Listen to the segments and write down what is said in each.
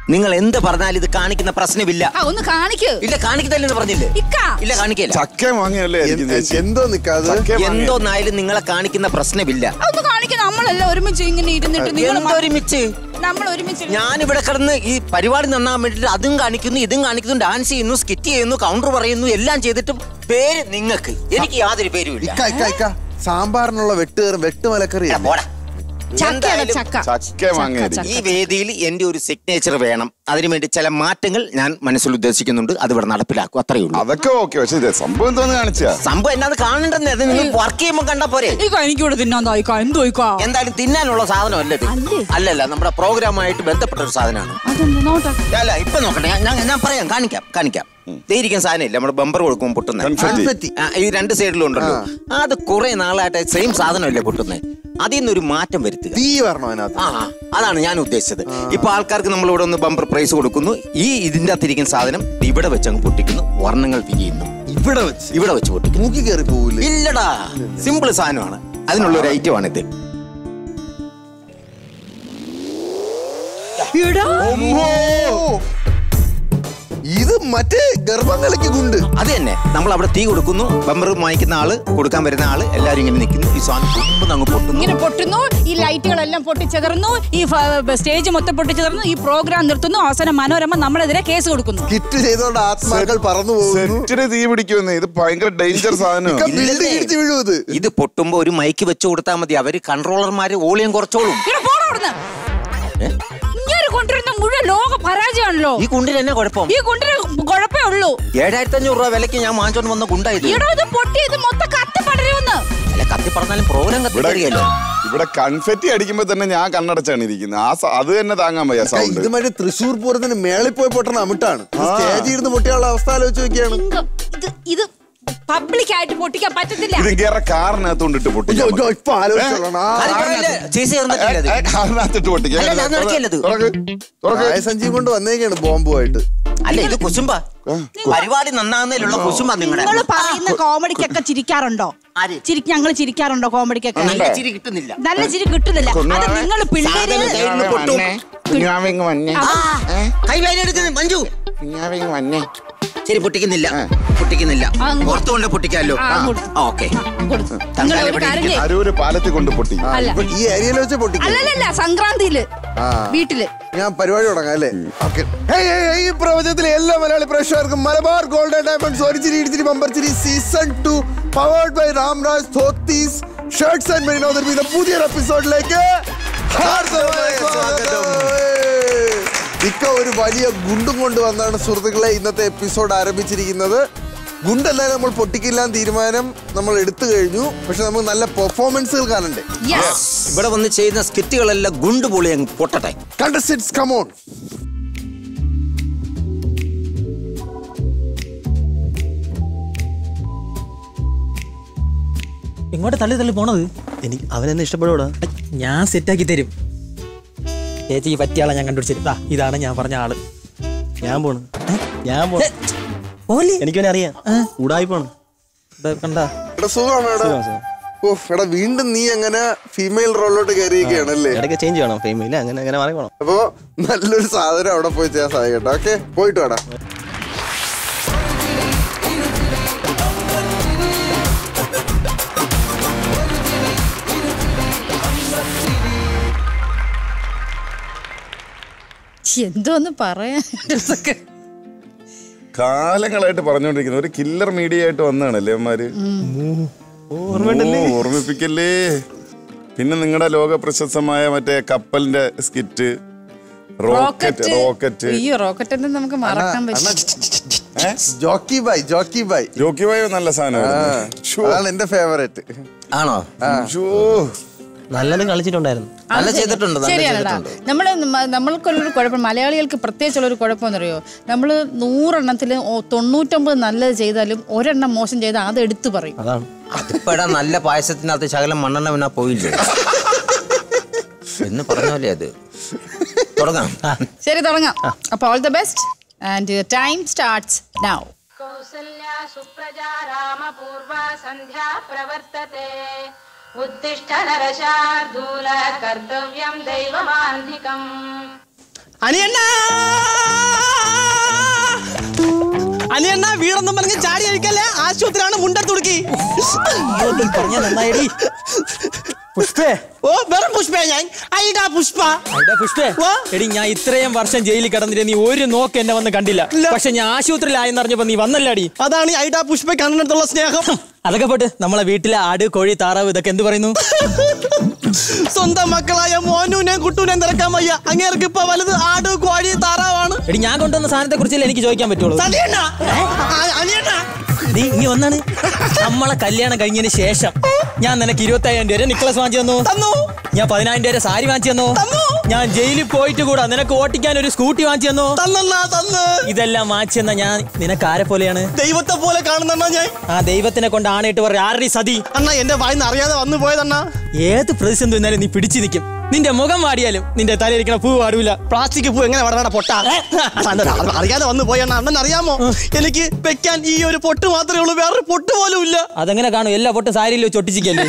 നിങ്ങൾ എന്ത് പറഞ്ഞാലും ഇത് കാണിക്കുന്ന പ്രശ്നമില്ല ആ ഒന്ന് കാണിക്ക് ഇല്ല കാണിക്കത്തില്ലെന്ന് പറഞ്ഞില്ലേ ഇക്ക ഇല്ല കാണിക്കില്ല ചക്ക വാങ്ങിയല്ലേ ആയിരിക്കും ചേച്ചി. എന്തോ നിക്കാത് ചക്ക വാങ്ങിയ- എന്തോന്നായാലും നിങ്ങളെ കാണിക്കുന്ന പ്രശ്നമില്ല ആ, ഒന്ന് കാണിക്ക് നമ്മളെല്ലാം ഒരുമിച്ച് ഇങ്ങനെ ഇരുന്നിട്ട് നിങ്ങൾ എന്തൊരുമിച്ച് നമ്മൾ ഒരുമിച്ച് ഞാൻ ഇവിടെ കിടന്ന് ഈ പരിപാടി നന്നാൻ വേണ്ടിട്ട് അതും കാണിക്കുന്നു ഇതും കാണിക്കുന്നു ഡാൻസ് ചെയ്യുന്നു സ്കിറ്റ് ചെയ്യുന്നു കൗണ്ടർ പറയുന്നു എല്ലാം ചെയ്തിട്ടും പേര് നിങ്ങൾക്ക് എനിക്ക് യാതൊരു പേരും ഇല്ല ഇക്ക ഇക്ക ഇക്ക സാമ്പാറിനുള്ള വെട്ടുകയറും വെട്ടുമലക്കറി ഏ, പോടാ. ചക്കയാണ് എന്തായാലും ചക്ക ചക്ക വാങ്ങിയായിരിക്കും ഈ വേദിയിൽ എന്റെ ഒരു സിഗ്നേച്ചർ വേണം അതിനുവേണ്ടി ചില മാറ്റങ്ങൾ ഞാൻ മനസ്സിൽ ഉദ്ദേശിക്കുന്നുണ്ട് അത് ഇവിടെ നടപ്പിലാക്കും അത്രയേ ഉള്ളൂ അതൊക്കെ ഓക്കെ പക്ഷെ ഇത് സംഭവം എന്തോന്ന് കാണിച്ചാ സംഭവം എന്നാന്ന് കാണണ്ടെന്ന് അത് നിങ്ങൾ വർക്ക് ചെയ്യുമ്പോൾ കണ്ടാ പോരെ ഇക്ക എനിക്കൂടെ തിന്നാൻ തായിക്ക എന്തോ ഇക്ക എന്തായാലും തിന്നാനുള്ള സാധനം അല്ല ഇത് അല്ലേ? അല്ലല്ല നമ്മുടെ പ്രോഗ്രാമായിട്ട് ബന്ധപ്പെട്ട ഒരു സാധനമാണ് അതെന്താ നോട്ടെ അല്ല ഇപ്പൊ നോക്കട്ടെ ഞാൻ- ഞാൻ ഞാൻ പറയാം കാണിക്കാം കാണിക്കാം ദേ ഇരിക്കുന്ന സാധനം ഇല്ല നമ്മുടെ ബമ്പർ കൊടുക്കുമ്പോൾ പൊട്ടുന്നത് Confetti. കൺഫെറ്റി ആ, ഈ രണ്ട് സൈഡിലും ഉണ്ടല്ലോ അത് കുറെ നാളായിട്ട് സെയിം സാധനമല്ലേ പൊട്ടുന്നത് അതിൽ നിന്നൊരു മാറ്റം വരുത്തുക തീ വരണം അതിനകത്ത് ആ അതാണ് ഞാൻ ഉദ്ദേശിച്ചത് ഇപ്പൊ ആൾക്കാർക്ക് നമ്മൾ ഇവിടെ ഒന്ന് ബമ്പർ പ്രൈസ് കൊടുക്കുന്നു ഈ ഇതിന്റെ അകത്തിരിക്കുന്ന സാധനം ഇവിടെ വെച്ച് അങ്ങ് പൊട്ടിക്കുന്നു വർണ്ണങ്ങൾ വിരിയുന്നു ഇവിടെ വെച്ച് ഇവിടെ വെച്ച് പൊട്ടിക്കുന്നു മൂക്കി കയറി പോവില്ലേ ഇല്ലടാ സിമ്പിൾ സാധനമാണ് അതിനുള്ള ഒരു ഐറ്റം ഇത് ഇത് മറ്റേ ഗർഭങ്ങളിക്ക് ഗുണ്ട് അത് തന്നെ നമ്മൾ അവിടെ തീ കൊടുക്കുന്നു ബമ്പർ വാങ്ങിക്കുന്ന ആള് കൊടുക്കാൻ വരുന്ന ആള് എല്ലാരും ഇങ്ങനെ നിൽക്കുന്നു ഈ സാധനം കുമ്പ് അങ്ങ് പൊട്ടുന്നു ഇങ്ങനെ പൊട്ടുന്നു ഈ ലൈറ്റുകളെല്ലാം പൊട്ടിച്ചെതറുന്നു ഈ ഫ- സ്റ്റേജ് മൊത്തം പൊട്ടിച്ചെതറുന്നു ഈ പ്രോഗ്രാം നിർത്തുന്നു അവസാനം മനോരമ നമ്മളെതിരെ കേസ് കൊടുക്കുന്നു കിറ്റ് ചെയ്തോണ്ട് ആത്മാക്കൾ പറന്നു പോകുന്നു സെറ്റിന് തീ പിടിക്കുമെന്ന് ഇത് ഭയങ്കര ഡേഞ്ചർ സാധനം ഇക്ക ബിൽഡിംഗ് ഇടിച്ച് വീഴും ഇത് ഇത് പൊട്ടുമ്പോ ഒരു മൈക്ക് വെച്ച് കൊടുത്താൽ മതി അവര് കൺട്രോളർമാര് ഓളിയം കുറച്ചോളും ഇവിടെ പോണോ അവിടുന്ന് ഇങ്ങനെ കൊണ്ടിരുന്ന മുഴുവൻ ലോക പരാജയമാണല്ലോ ഈ കുണ്ടിന് തന്നെ കുഴപ്പം ഈ കൊണ്ടിന് കുഴപ്പമേ ഉള്ളൂ ഏഴായിരത്തി അഞ്ഞൂറ് രൂപ വിലക്ക് ഞാൻ വാങ്ങിച്ചോണ്ട് വന്ന കുണ്ടായത് ഈടോ ഇത് പൊട്ടി ഇത് മൊത്തം കത്തി പടരുമെന്ന് അല്ല കത്തി പറഞ്ഞാലും പ്രോഗ്രാം കത്തി ഇവിടെ തരികയല്ലോ ഇവിടെ കൺഫെറ്റി അടിക്കുമ്പോ തന്നെ ഞാൻ കണ്ണടച്ചാണ് ഇരിക്കുന്നത് ആ സ- അത് തന്നെ താങ്ങാൻ വയ്യ ഇക്ക, സൗണ്ട് ഇത് മറ്റേ തൃശ്ശൂർ പൂരത്തിന് മേളിൽ പോയി പൊട്ടണ അമിട്ടാണ് സ്റ്റേജിൽ ഇരുന്ന് പൊട്ടിയുള്ള അവസ്ഥ ആലോചിച്ച് നോക്കിയാണ് ഇങ്ക, ഇത് ഇത് പബ്ലിക് ആയിട്ട് പൊട്ടിക്കാൻ പറ്റത്തില്ല ഇത് കേറെ കാറിനകത്തോണ്ടിട്ട് പൊട്ടിക്കാം നമുക്ക്. ഇപ്പൊ ആലോചിച്ചോളാം അതിപ്പഴല്ലേ ചേച്ചി ചേർന്നിട്ടില്ല അത്. ഏ, കാറിനകത്തിട്ട് പൊട്ടിക്കാം അല്ല, ഞാൻ നടക്കിയല്ലത്. തുറക്ക് തുറക്ക് സഞ്ജീവ് കൊണ്ട് വന്നേക്കാണ് ബോംബുമായിട്ട് അല്ല ഇത് കുശുമ്പ പരിപാടി നന്നാകുന്നതിലുള്ള കുശുമ്പ നിങ്ങളുടെ നിങ്ങൾ പറയുന്ന കോമഡിക്കൊക്കെ ചിരിക്കാറുണ്ടോ ആര്? ചിരി ഞങ്ങൾ ചിരിക്കാറുണ്ടോ കോമഡിക്കൊക്കെ നല്ല ചിരി കിട്ടുന്നില്ല നല്ല ചിരി കിട്ടുന്നില്ല അത് നിങ്ങൾ പിള്ളേര് സാധനം കയ്യിന്ന് പൊട്ടും. കുഞ്ഞാവിങ് വന്നേ ആ, കൈ വേദനെടുക്കുന്നു മഞ്ജു കുഞ്ഞാവിങ് വന്നേ ശരി പൊട്ടിക്കുന്നില്ല പൊട്ടിക്കുന്നില്ല ആ, അങ്ങ് പുറത്തുകൊണ്ട് പൊട്ടിക്കാമല്ലോ ആ, അങ്ങോട്ട്. ഓക്കെ കൊടുത്തു. നിങ്ങൾ ഒരു കാര്യം ചെയ്യ്. അരൂര് പാലത്തിൽ കൊണ്ട് പൊട്ടി അല്ല ഇപ്പൊ ഈ ഏരിയയിൽ വെച്ച് പൊട്ടിക്കും അല്ലല്ല സംക്രാന്തിയില് ആ. വീട്ടില് ഞാൻ പരിപാടി തുടങ്ങാം അല്ലേ ഓക്കെ ഈ പ്രവചനത്തിലെ എല്ലാ മലയാളി പ്രേക്ഷകർക്കും മലബാർ ഗോൾഡൻ ഡയമണ്ട്സ് ഒരു ചിരി ഇടിച്ചിരി ബമ്പർ ചിരി season two powered by Ramraj dhotis shirts and Merino നിർമ്മിത പുതിയൊരു എപ്പിസോഡിലേക്ക് ഹാർദവമായ സ്വാഗതം. ഇക്ക ഒരു വലിയ ഗുണ്ടും കൊണ്ടുവന്നാണ് സുഹൃത്തുക്കളെ ഇന്നത്തെ എപ്പിസോഡ് ആരംഭിച്ചിരിക്കുന്നത് ഗുണ്ടല്ലാതെ നമ്മൾ പൊട്ടിക്കില്ലാൻ തീരുമാനം നമ്മൾ എടുത്തു കഴിഞ്ഞു പക്ഷെ നമുക്ക് നല്ല പെർഫോമൻസുകൾ കാണണ്ടേ യെസ് ഇവിടെ വന്ന് ചെയ്യുന്ന സ്കിറ്റുകളെല്ലാം ഗുണ്ട് പൊളി അങ്ങ് പൊട്ടട്ടെ കണ്ടസ്റ്റൻസ് കമോൺ എങ്ങോട്ട് തള്ളി തള്ളി പോണത് എനിക്ക് അവനെന്നെ ഇഷ്ടപ്പെടൂടാ ഞാൻ സെറ്റാക്കി തരും ചേച്ചിക്ക് പറ്റിയ ആളെ ഞാൻ കണ്ടുപിടിച്ചു ദാ, ഇതാണ് ഞാൻ പറഞ്ഞ ആള് ഞാൻ പോണ് ഞാൻ പോണ് ഓലി എനിക്കവനെ അറിയാം ഉടായി പോണ് കണ്ട എടാ സുഖമാണോ എടാ സുഖം, സുഖം. ഓ എടാ വീണ്ടും നീ അങ്ങനെ ഫീമെയിൽ റോളിലോട്ട് കയറിയിരിക്കുകയാണ് അല്ലേ ഇടയ്ക്ക് ചേഞ്ച് ചെയ്യണം ഫെയിമില്ല അങ്ങനെ അങ്ങനെ മാറി പോണം അപ്പോ നല്ലൊരു സാധനം അവിടെ പോയി ചെയ്യാൻ സാധിക്കട്ടെ ഓക്കെ പോയിട്ട് വേടാ എന്തോന്ന് പറയാൻ ഇതൊക്കെ. കാലങ്ങളായിട്ട് പറഞ്ഞുകൊണ്ടിരിക്കുന്നത് ഒരു കില്ലർ മീഡിയ ആയിട്ട് വന്നതാണല്ലേ അമ്മമാര് ഓ, ഓർമ്മിപ്പിക്കല്ലേ പിന്നെ നിങ്ങളുടെ ലോക പ്രശസ്തമായ മറ്റേ കപ്പലിന്റെ സ്കിറ്റ് റോക്കറ്റ് റോക്കറ്റ് അയ്യോ റോക്കറ്റ് ഒന്നും നമുക്ക് മറക്കാൻ പറ്റില്ല jockey bye jockey bye jockey ബായോ നല്ല ആ, സാധനം അതാണ് എന്റെ ഫേവറേറ്റ് ആണോ നല്ലതും കളിച്ചിട്ടുണ്ടായിരുന്നു നല്ല ചെയ്തിട്ടുണ്ട് നല്ല ശരിയാണടാ ചെയ്തിട്ടുണ്ട് നമ്മള് മ- നമ്മൾക്കുള്ളൊരു കുഴപ്പം മലയാളികൾക്ക് പ്രത്യേകിച്ചുള്ളൊരു കുഴപ്പമെന്നറിയോ നമ്മൾ നൂറെണ്ണത്തിൽ തൊണ്ണൂറ്റൊമ്പത് നല്ലത് ചെയ്താലും ഒരെണ്ണം മോശം ചെയ്താൽ അത് എടുത്തു പറയും അതാണ് അതിപ്പോഴാ നല്ല പായസത്തിനകത്ത് ശകലം മണ്ണെണ്ണ വീണാ പോയില്ലേ എന്ന് പറഞ്ഞ പോലെ അത് തുടങ്ങാം ശരി തുടങ്ങാം അപ്പോൾ all the best and time starts now कौसल्या सुप्रजा रामपूर्वा सन्ध्या प्रवर्तते उत्तिष्ठ नरशार्दूल कर्तव्यं दैवमाह्निकम् അനിയണ്ണ അനിയണ്ണ വീടൊന്നും പറഞ്ഞ് ചാടി അഴിക്കല്ലേ ആശുപത്രിയാണ് മുണ്ടെടുത്ത് കൊടുക്കി പറഞ്ഞ നന്നായടി പുഷ്പേ ഓ വെറും പുഷ്പ ഞാൻ ഐഡാ പുഷ്പ എടാ പുഷ്പേ വാ. എടി ഞാൻ ഇത്രയും വർഷം ജയിലിൽ കിടന്നിട്ട് നീ ഒരു നോക്ക് എന്നെ വന്ന് കണ്ടില്ല ഇല്ല. പക്ഷെ ഞാൻ ആശുപത്രിയിലായെന്ന് അറിഞ്ഞപ്പോ നീ വന്നല്ലേടി അതാണ് ഈ ഐഡാ പുഷ്പ കണ്ണിനടുത്തുള്ള സ്നേഹം അതൊക്കെ പോട്ട് നമ്മളെ വീട്ടിലെ ആട് കോഴി താറാവ് ഇതൊക്കെ എന്ത് പറയുന്നു സ്വന്തം മക്കളായ മോനുവിനെയും കുട്ടൂനെയും തിരക്കാൻ വയ്യ അങ്ങേർക്ക് ഇപ്പൊ വലുത് ആട് കോഴി താറാവാണ് എടി ഞാൻ കൊണ്ടുവന്ന സാധനത്തെ കുറിച്ചല്ലേ എനിക്ക് ചോദിക്കാൻ പറ്റുള്ളൂ സതിയണ്ണ ആ, അനിയണ്ണ നീ ഇനി വന്നാണ് നമ്മളെ കല്യാണം കഴിഞ്ഞതിന് ശേഷം ഞാൻ നിനക്ക് ഇരുപത്തയ്യായിരം രൂപ നിക്ലസ് വാങ്ങിച്ചു തന്നു തന്നു ഞാൻ പതിനായിരം രൂപ സാരി വാങ്ങിച്ചു തന്നു തന്നു. ഞാൻ ജയിലിൽ പോയിട്ട് കൂടാ നിനക്ക് ഓട്ടിക്കാൻ ഒരു സ്കൂട്ടി വാങ്ങിച്ചു തന്നു തന്നണ്ണ തന്ന് ഇതെല്ലാം വാങ്ങിച്ചു തന്ന ഞാൻ നിനക്ക് ആരെ പോലെയാണ് ദൈവത്തെ പോലെ കാണുന്നണ്ണ ഞാൻ ആ ദൈവത്തിനെ കൊണ്ട് ആണയിട്ട് പറ ആരുടെ സതി അണ്ണ എന്റെ വായിന്ന് അറിയാതെ വന്നു പോയതണ്ണ ഏത് പ്രതിസന്ധി വന്നാലും നീ പിടിച്ചു നിൽക്കും നിന്റെ മുഖം വാടിയാലും നിന്റെ തലയിരിക്കണ പൂ വാടൂല പ്ലാസ്റ്റിക് പൂ എങ്ങനെ വടവട പൊട്ട അറിയാതെ വന്നു പോയണ്ണ അണ്ണൻ അറിയാമോ എനിക്ക് വെക്കാൻ ഈ ഒരു പൊട്ട് മാത്രമേ ഉള്ളൂ വേറൊരു പൊട്ട് പോലും ഇല്ല അതെങ്ങനെ കാണും എല്ലാ പൊട്ടും സാരിയിൽ വെച്ച് ഒട്ടിച്ചിക്കല്ലേ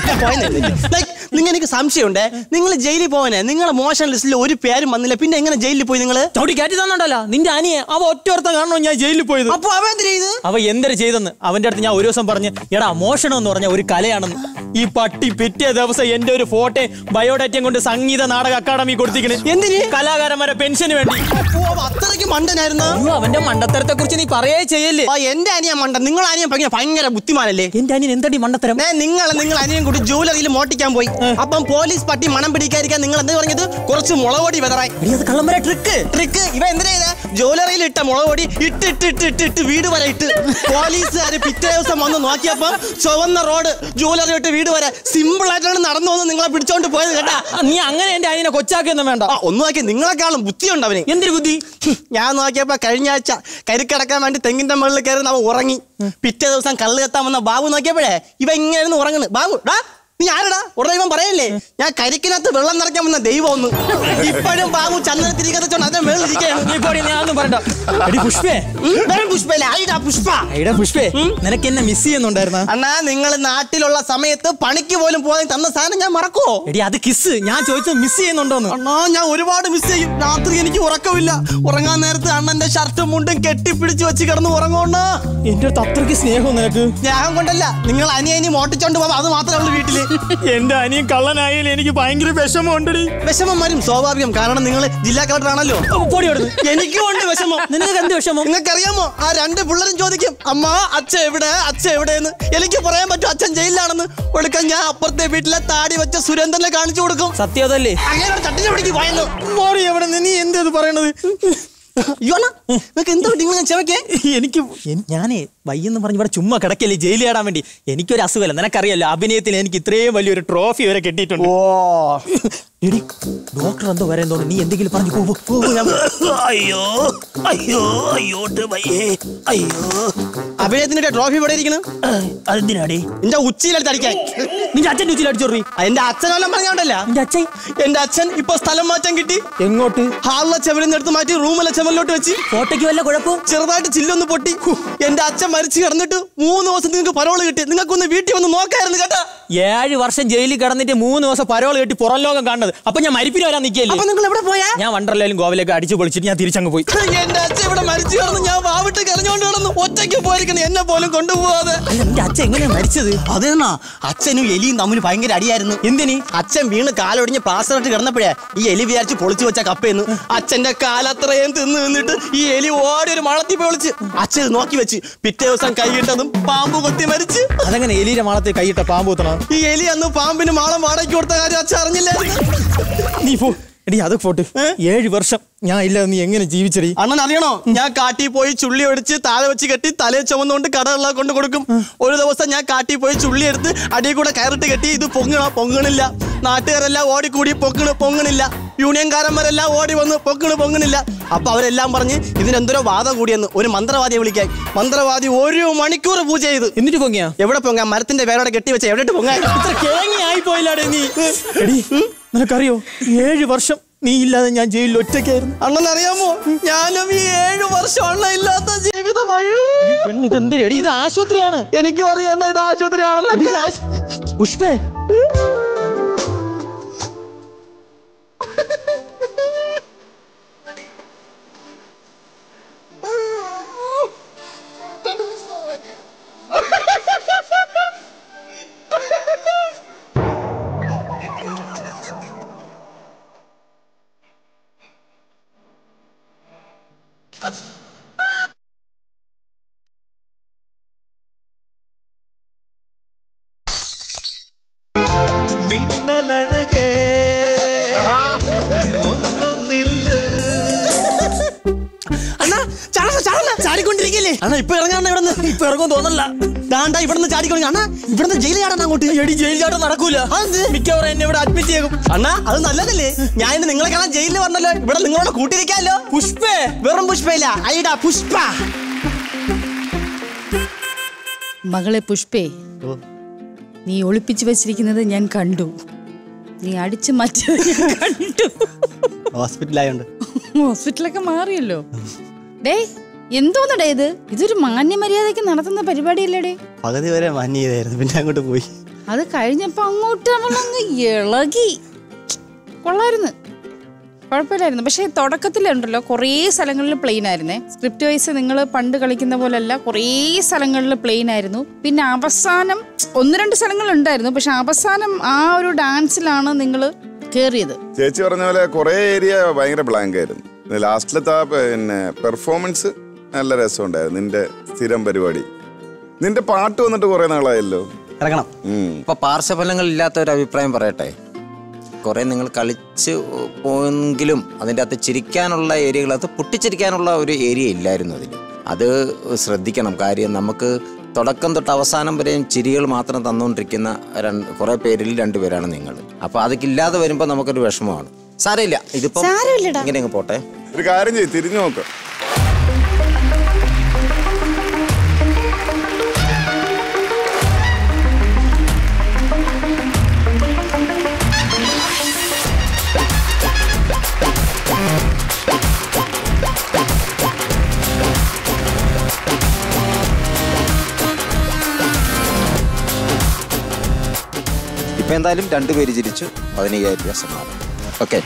നിങ്ങൾ എനിക്ക് സംശയമുണ്ടേ നിങ്ങൾ ജയിലിൽ പോവാനേ നിങ്ങളെ മോശം ലിസ്റ്റിൽ ഒരു പേരും വന്നില്ല പിന്നെ എങ്ങനെ ജയിലിൽ പോയി നിങ്ങൾ ചവിട്ടി കയറ്റി തന്നുണ്ടല്ലോ നിന്റെ അനിയെ അവ ഒറ്റ ഓർത്ത കാണണോ ഞാൻ ജയിലിൽ പോയത് അപ്പൊ അവ എന്ത് ചെയ്ത് അവ എന്തൊരു ചെയ്തെന്ന് അവന്റെ അടുത്ത് ഞാൻ ഒരു ദിവസം പറഞ്ഞ് എടാ മോഷണം എന്ന് പറഞ്ഞ ഒരു കലയാണെന്ന് ഈ പട്ടി പിറ്റേ ദിവസം എന്റെ ഒരു ഫോട്ടോ ബയോഡാറ്റയും കൊണ്ട് സംഗീത നാടക അക്കാദമി കൊടുത്തിക്കണ് എന്തിന്? കലാകാരന്മാരെ പെൻഷന് വേണ്ടി അപ്പോ അവ അത്രയ്ക്ക് മണ്ടനായിരുന്നു അയ്യോ, അവന്റെ മണ്ടത്തരത്തെ കുറിച്ച് നീ പറയേ ചെയ്യല്ലേ ആ, എന്റെ അനിയൻ മണ്ട നിങ്ങൾ അനിയൻ ഭയങ്കര ഭയങ്കര ബുദ്ധിമാനല്ലേ എന്റെ അനിയൻ എന്തടി മണ്ടത്തരം ഞാൻ നിങ്ങൾ നിങ്ങൾ അനിയൻ കൂടി ജൂവലറിയിൽ മോട്ടിക്കാൻ പോയി അപ്പം പോലീസ് പട്ടി മണം പിടിക്കാതിരിക്കാൻ നിങ്ങൾ എന്താ പറഞ്ഞത് കുറച്ച് മുളകൊടി വെതറായി എടി, അത് കള്ളമ്പര ട്രിക്ക് ട്രിക്ക് ഇവ എന്തിനാ ചെയ്തേ? ജൂവലറിയിൽ ഇട്ട മുളകൊടി ഇട്ട് ഇട്ട് ഇട്ട് ഇട്ട് ഇട്ട് വീട് വരെ ഇട്ട് പോലീസുകാര് പിറ്റേ ദിവസം വന്ന് നോക്കിയപ്പോ ചുവന്ന റോഡ് ജൂവലറി ഇട്ട് വീട് വരെ സിമ്പിൾ ആയിട്ടാണ് നടന്നു വന്ന് നിങ്ങളെ പിടിച്ചോണ്ട് പോയത് കേട്ടാ നീ അങ്ങനെ എന്റെ അനിയനെ കൊച്ചാക്കൊന്നും വേണ്ട ആ ഒന്ന് നോക്കി നിങ്ങളെക്കാളും ബുദ്ധിയുണ്ട് അവന് എന്തൊരു ബുദ്ധി ഞാൻ നോക്കിയപ്പോ കഴിഞ്ഞ ആഴ്ച കരിക്കടക്കാൻ വേണ്ടി തെങ്ങിന്റെ മുകളിൽ കയറി അവൻ ഉറങ്ങി പിറ്റേ ദിവസം കള്ള് കത്താൻ വന്ന ബാബു നോക്കിയപ്പോഴേ ഇവ ഇങ്ങനെ ഉറങ്ങണ് ബാബു ഡാ നീ ആരടാ ഉടനെ ഇവൻ പറയല്ലേ ഞാൻ കരിക്കിനകത്ത് വെള്ളം നിറയ്ക്കാൻ വന്ന ദൈവം ഒന്ന് ഇപ്പോഴും ബാബു ചന്ദ്രത്തിരിക്കത്തോണ്ട് അതിന്റെ മേളിൽ ഇരിക്കുകയാണ് നീ പോടി ഞാൻ ഒന്നും പറയണ്ട എടി പുഷ്പേ ഉം, വെറും പുഷ്പല്ലേ ആയിടാ പുഷ്പ എടാ പുഷ്പേ നിനക്ക് എന്നെ മിസ് ചെയ്യുന്നുണ്ടായിരുന്ന അണ്ണാ നിങ്ങൾ നാട്ടിലുള്ള സമയത്ത് പണിക്ക് പോലും പോകാൻ തന്ന സാധനം ഞാൻ മറക്കുവോ എടി അത് കിസ് ഞാൻ ചോദിച്ചത് മിസ് ചെയ്യുന്നുണ്ടോന്ന് അണ്ണാ ഞാൻ ഒരുപാട് മിസ് ചെയ്യും രാത്രി എനിക്ക് ഉറക്കമില്ല ഉറങ്ങാൻ നേരത്ത് അണ്ണന്റെ ഷർട്ടും മുണ്ടും കെട്ടിപ്പിടിച്ച് വെച്ച് കിടന്ന് ഉറങ്ങുണ്ണാ എന്റെ അടുത്ത് അത്രയ്ക്ക് സ്നേഹം നിനക്ക് സ്നേഹം കൊണ്ടല്ല നിങ്ങൾ അനിയനി മോട്ടിച്ചോണ്ട് പോവാ അത് മാത്രമേ ഉള്ളൂ വീട്ടില് എന്റെ അനിയൻ കള്ളനായാലും എനിക്ക് ഭയങ്കര വിഷമമുണ്ടടി വിഷമം വരും സ്വാഭാവികം കാരണം നിങ്ങൾ ജില്ലാ കളക്ടർ ആണല്ലോ പൊടി കൊടുത്ത് എനിക്കും ഉണ്ട് വിഷമം നിനക്ക് എന്ത് വിഷമം നിങ്ങൾക്കറിയാമോ ആ രണ്ട് പിള്ളേരും ചോദിക്കും അമ്മ അച്ഛൻ എവിടെ അച്ഛൻ എവിടെയെന്ന് എനിക്ക് പറയാൻ പറ്റും അച്ഛൻ ജയിലിലാണെന്ന് ഒടുക്കം ഞാൻ അപ്പുറത്തെ വീട്ടിലെ താടി വെച്ച സുരേന്ദ്രനെ കാണിച്ചു കൊടുക്കും സത്യം അതല്ലേ അങ്ങനെ ചട്ടിനെ പിടിക്ക് പോയെന്ന് മോറി എവിടെ നിന്ന് നീ എന്ത് പറയണത് അയ്യോ അണ്ണാ, നിങ്ങക്ക് എന്താ നിങ്ങൾ ഞാൻ ചെവക്കേ എനിക്ക് എൻ- ഞാനേ വയ്യെന്ന് പറഞ്ഞ് ഇവിടെ ചുമ്മാ കിടക്കല്ലേ ജയിലിൽ ഇടാൻ വേണ്ടി എനിക്കൊരു അസുഖമല്ല നിനക്കറിയാലോ അഭിനയത്തിൽ എനിക്ക് ഇത്രയും വലിയൊരു ട്രോഫി വരെ കിട്ടിയിട്ടുണ്ട് ഓ എടി ഡോക്ടർ എന്തോ വരെ എന്തോ നീ എന്തെങ്കിലും പറഞ്ഞു പോ, പോ, പോ, ഞാൻ അയ്യോ അയ്യോ അയ്യോട്ട് വയ്യേ അയ്യോ അഭിനയത്തിന്റെ ട്രോഫി ഇവിടെ ഇരിക്കുന്നു അതെന്തിനാടി എന്റെ ഉച്ചിയിലെടുത്ത് അടിക്കാൻ നിന്റെ അച്ഛൻ ഉച്ചിൽ അടിച്ചോറി എന്റെ അച്ഛനെല്ലാം പറഞ്ഞോണ്ടല്ല നിന്റെ അച്ഛൻ എന്റെ അച്ഛൻ ഇപ്പൊ സ്ഥലം മാറ്റം കിട്ടി എങ്ങോട്ട് ഹാളിലെ ചെവലിന്ന് എടുത്ത് മാറ്റി റൂമിലെ ചെവലിലോട്ട് വെച്ച് ഫോട്ടോയ്ക്ക് വല്ല കുഴപ്പവും ചെറുതായിട്ട് ചില്ലൊന്ന് പൊട്ടി എന്റെ അച്ഛൻ മരിച്ചു കിടന്നിട്ട് മൂന്ന് ദിവസം നിങ്ങൾക്ക് പരോള് കിട്ടി നിങ്ങൾക്കൊന്ന് വീട്ടിൽ വന്ന് നോക്കായിരുന്നു കേട്ടാ ഏഴ് വർഷം ജയിലിൽ കിടന്നിട്ട് മൂന്ന് ദിവസം പരോൾ കെട്ടി പുറം ലോകം കാണുന്നത് അപ്പൊ ഞാൻ മരിപ്പിന് വരാൻ നിൽക്കല്ലേ അപ്പൊ നിങ്ങൾ എവിടെ പോയാ ഞാൻ വണ്ടർലയിലും ഗോവയിലേക്ക് അടിച്ചു പൊളിച്ചിട്ട് ഞാൻ തിരിച്ചങ്ങ് പോയി എന്റെ അച്ഛൻ ഇവിടെ മരിച്ചു കിടന്ന് ഞാൻ വാവിട്ട് കരഞ്ഞോണ്ട് കിടന്നു ഒറ്റയ്ക്ക് പോയിരിക്കണം എന്നെ പോലും കൊണ്ടുപോവാതെ അല്ല നിന്റെ അച്ഛൻ എങ്ങനെയാ മരിച്ചത് അതെന്നാ അച്ഛനും എലിയും തമ്മിൽ ഭയങ്കര അടിയായിരുന്നു എന്തിനി അച്ഛൻ വീണ് കാലൊടിഞ്ഞ് പ്ലാസ്റ്റർ ഇട്ട് കിടന്നപ്പോഴേ ഈ എലി വിചാരിച്ച് പൊളിച്ചു വെച്ച കപ്പയെന്ന് അച്ഛന്റെ കാലത്രയും തിന്ന് നിന്നിട്ട് ഈ എലി ഓടി ഒരു മളത്തി പോയി വിളിച്ച് അച്ഛൻ ഇത് നോക്കി വെച്ച് പിറ്റേ ദിവസം കൈയിട്ടതും പാമ്പ് കൊത്തി മരിച്ച് അതങ്ങനെ എലിയുടെ മാളത്തിൽ കൈയിട്ട പാമ്പ് കുത്തണം ഈ എലി അന്ന് പാമ്പിന് മാളം വാടകയ്ക്ക് കൊടുത്ത കാര്യം അച്ഛൻ അറിഞ്ഞില്ലേ നീ പോ എടി അത് പോട്ട് ഏഴ് വർഷം ഞാൻ ഇല്ലാതെ നീ എങ്ങനെ ജീവിച്ചടി അണ്ണൻ അറിയണോ ഞാൻ കാട്ടിൽ പോയി ചുള്ളി ഒടിച്ച് താഴെ വെച്ച് കെട്ടി തലയെ ചുമന്നുകൊണ്ട് കടകളിലെ കൊണ്ട് കൊടുക്കും ഒരു ദിവസം ഞാൻ കാട്ടിൽ പോയി ചുള്ളി എടുത്ത് അടിയിൽ കൂടെ കയറിട്ട് കെട്ടി ഇത് പൊങ്ങണ പൊങ്ങണില്ല നാട്ടുകാരെല്ലാം ഓടിക്കൂടി പൊങ്ങണ് പൊങ്ങണില്ല യൂണിയൻകാരന്മാരെല്ലാം ഓടി വന്ന് പൊങ്ങണ് പൊങ്ങണില്ല അപ്പൊ അവരെല്ലാം പറഞ്ഞ് ഇതിനെന്തോരോ വാദം കൂടിയെന്ന് ഒരു മന്ത്രവാദിയെ വിളിക്കാൻ മന്ത്രവാദി ഒരു മണിക്കൂർ പൂജ ചെയ്ത് എന്നിട്ട് പൊങ്ങിയാ എവിടെ പൊങ്ങാൻ മരത്തിന്റെ പേരോടെ കെട്ടി വെച്ച എവിടെ പൊങ്ങാൻ ഇത്ര കേങ്ങി ആയി പോയില്ലാടെ നീ എടി നിനക്കറിയോ ഏഴ് വർഷം നീ ഇല്ലാതെ ഞാൻ ജയിലിൽ ഒറ്റയ്ക്കായിരുന്നു അണ്ണൻ അറിയാമോ ഞാനും ഈ ഏഴു വർഷം അണ്ണ ഇല്ലാത്ത ജീവിതമായി ഇതെന്തിനടി ഇത് ആശുപത്രിയാണ് എനിക്കും അറിയാം ഇത് ആശുപത്രിയാണല്ലോ പുഷ്പേ ചാടിക്കൊണ്ടിരിക്കല്ലേ അണ്ണാ ഇപ്പൊ ഇറങ്ങാണ്ട ഇവിടെ നിന്ന് ഇപ്പൊ ഇറങ്ങും തോന്നല്ല ദാണ്ടാ ഇവിടെ നിന്ന് ചാടിക്കൊണ്ടിരിക്കുക അണ്ണാ ഇവിടെ നിന്ന് ജയിലിൽ ചാടാൻ അങ്ങോട്ട് എടി ജയിൽ ചാട്ടം നടക്കൂല മിക്കവാറും എന്നെ ഇവിടെ അഡ്മിറ്റ് ചെയ്യും അണ്ണാ അത് നല്ലതല്ലേ ഞാൻ ഇന്ന് നിങ്ങളെ കാണാൻ ജയിലിൽ വന്നല്ലോ ഇവിടെ നിങ്ങളോട് കൂട്ടിരിക്കാമല്ലോ പുഷ്പേ വെറും പുഷ്പയില്ല അയ്യടാ പുഷ്പ മകളെ പുഷ്പേ നീ ഒളിപ്പിച്ചു വെച്ചിരിക്കുന്നത് ഞാൻ കണ്ടു നീ അടിച്ചു മാറ്റിയത് ഞാൻ കണ്ടു ഹോസ്പിറ്റലായോണ്ട് ഹോസ്പിറ്റലൊക്കെ മാറിയല്ലോ ഡേ എന്തോന്നടേ ഇത് ഇതൊരു മാന്യമര്യാദയ്ക്ക് നടത്തുന്ന പരിപാടിയല്ലേടേ പകുതി വരെ മാന്യതായിരുന്നു പിന്നെ അങ്ങോട്ട് പോയി അത് കഴിഞ്ഞപ്പോ അങ്ങോട്ട് നമ്മളങ്ങ് ഇളകി കൊള്ളായിരുന്നു കുഴപ്പമില്ലായിരുന്നു പക്ഷേ തുടക്കത്തിലുണ്ടല്ലോ കുറേ സ്ഥലങ്ങളിൽ പ്ലെയിൻ ആയിരുന്നേ സ്ക്രിപ്റ്റ് വൈസ് നിങ്ങൾ പണ്ട് കളിക്കുന്ന പോലെയല്ല കുറേ സ്ഥലങ്ങളിൽ പ്ലെയിൻ ആയിരുന്നു പിന്നെ അവസാനം ഒന്ന് രണ്ട് സ്ഥലങ്ങളുണ്ടായിരുന്നു പക്ഷെ അവസാനം ആ ഒരു ഡാൻസിലാണ് നിങ്ങൾ കയറിയത് ചേച്ചി പറഞ്ഞ പോലെ കുറെ ഏരിയ ഭയങ്കര ബ്ലാങ്ക് ആയിരുന്നു ലാസ്റ്റിലത്തെ ആ പിന്നെ പെർഫോമൻസ് നല്ല രസമുണ്ടായിരുന്നു നിന്റെ സ്ഥിരം പരിപാടി നിന്റെ പാട്ട് വന്നിട്ട് കുറെ നാളായല്ലോ ഇറങ്ങണം ഉം. ഇപ്പൊ പാർശ്വഫലങ്ങൾ ഇല്ലാത്ത ഒരു അഭിപ്രായം പറയട്ടെ കുറെ നിങ്ങൾ കളിച്ച് പോയെങ്കിലും അതിൻ്റെ അകത്ത് ചിരിക്കാനുള്ള ഏരിയകളകത്ത് പൊട്ടിച്ചിരിക്കാനുള്ള ഒരു ഏരിയ ഇല്ലായിരുന്നു അതിൽ അത് ശ്രദ്ധിക്കണം കാര്യം നമുക്ക് തുടക്കം തൊട്ട് അവസാനം വരെയും ചിരികൾ മാത്രം തന്നുകൊണ്ടിരിക്കുന്ന രണ്ട് കുറേ പേരിൽ രണ്ടുപേരാണ് നിങ്ങൾ അപ്പോൾ അതൊക്കെ ഇല്ലാതെ വരുമ്പോൾ നമുക്കൊരു വിഷമമാണ് സാരമില്ല ഇതിപ്പം ഇങ്ങനെ അങ്ങ് പോട്ടെ ഒരു കാര്യം ചെയ്യ് തിരിഞ്ഞു നോക്ക് ഇപ്പം എന്തായാലും രണ്ടുപേര് ചിരിച്ചു പതിനയ്യായിരം രൂപ സമ്മാനം ഓക്കെ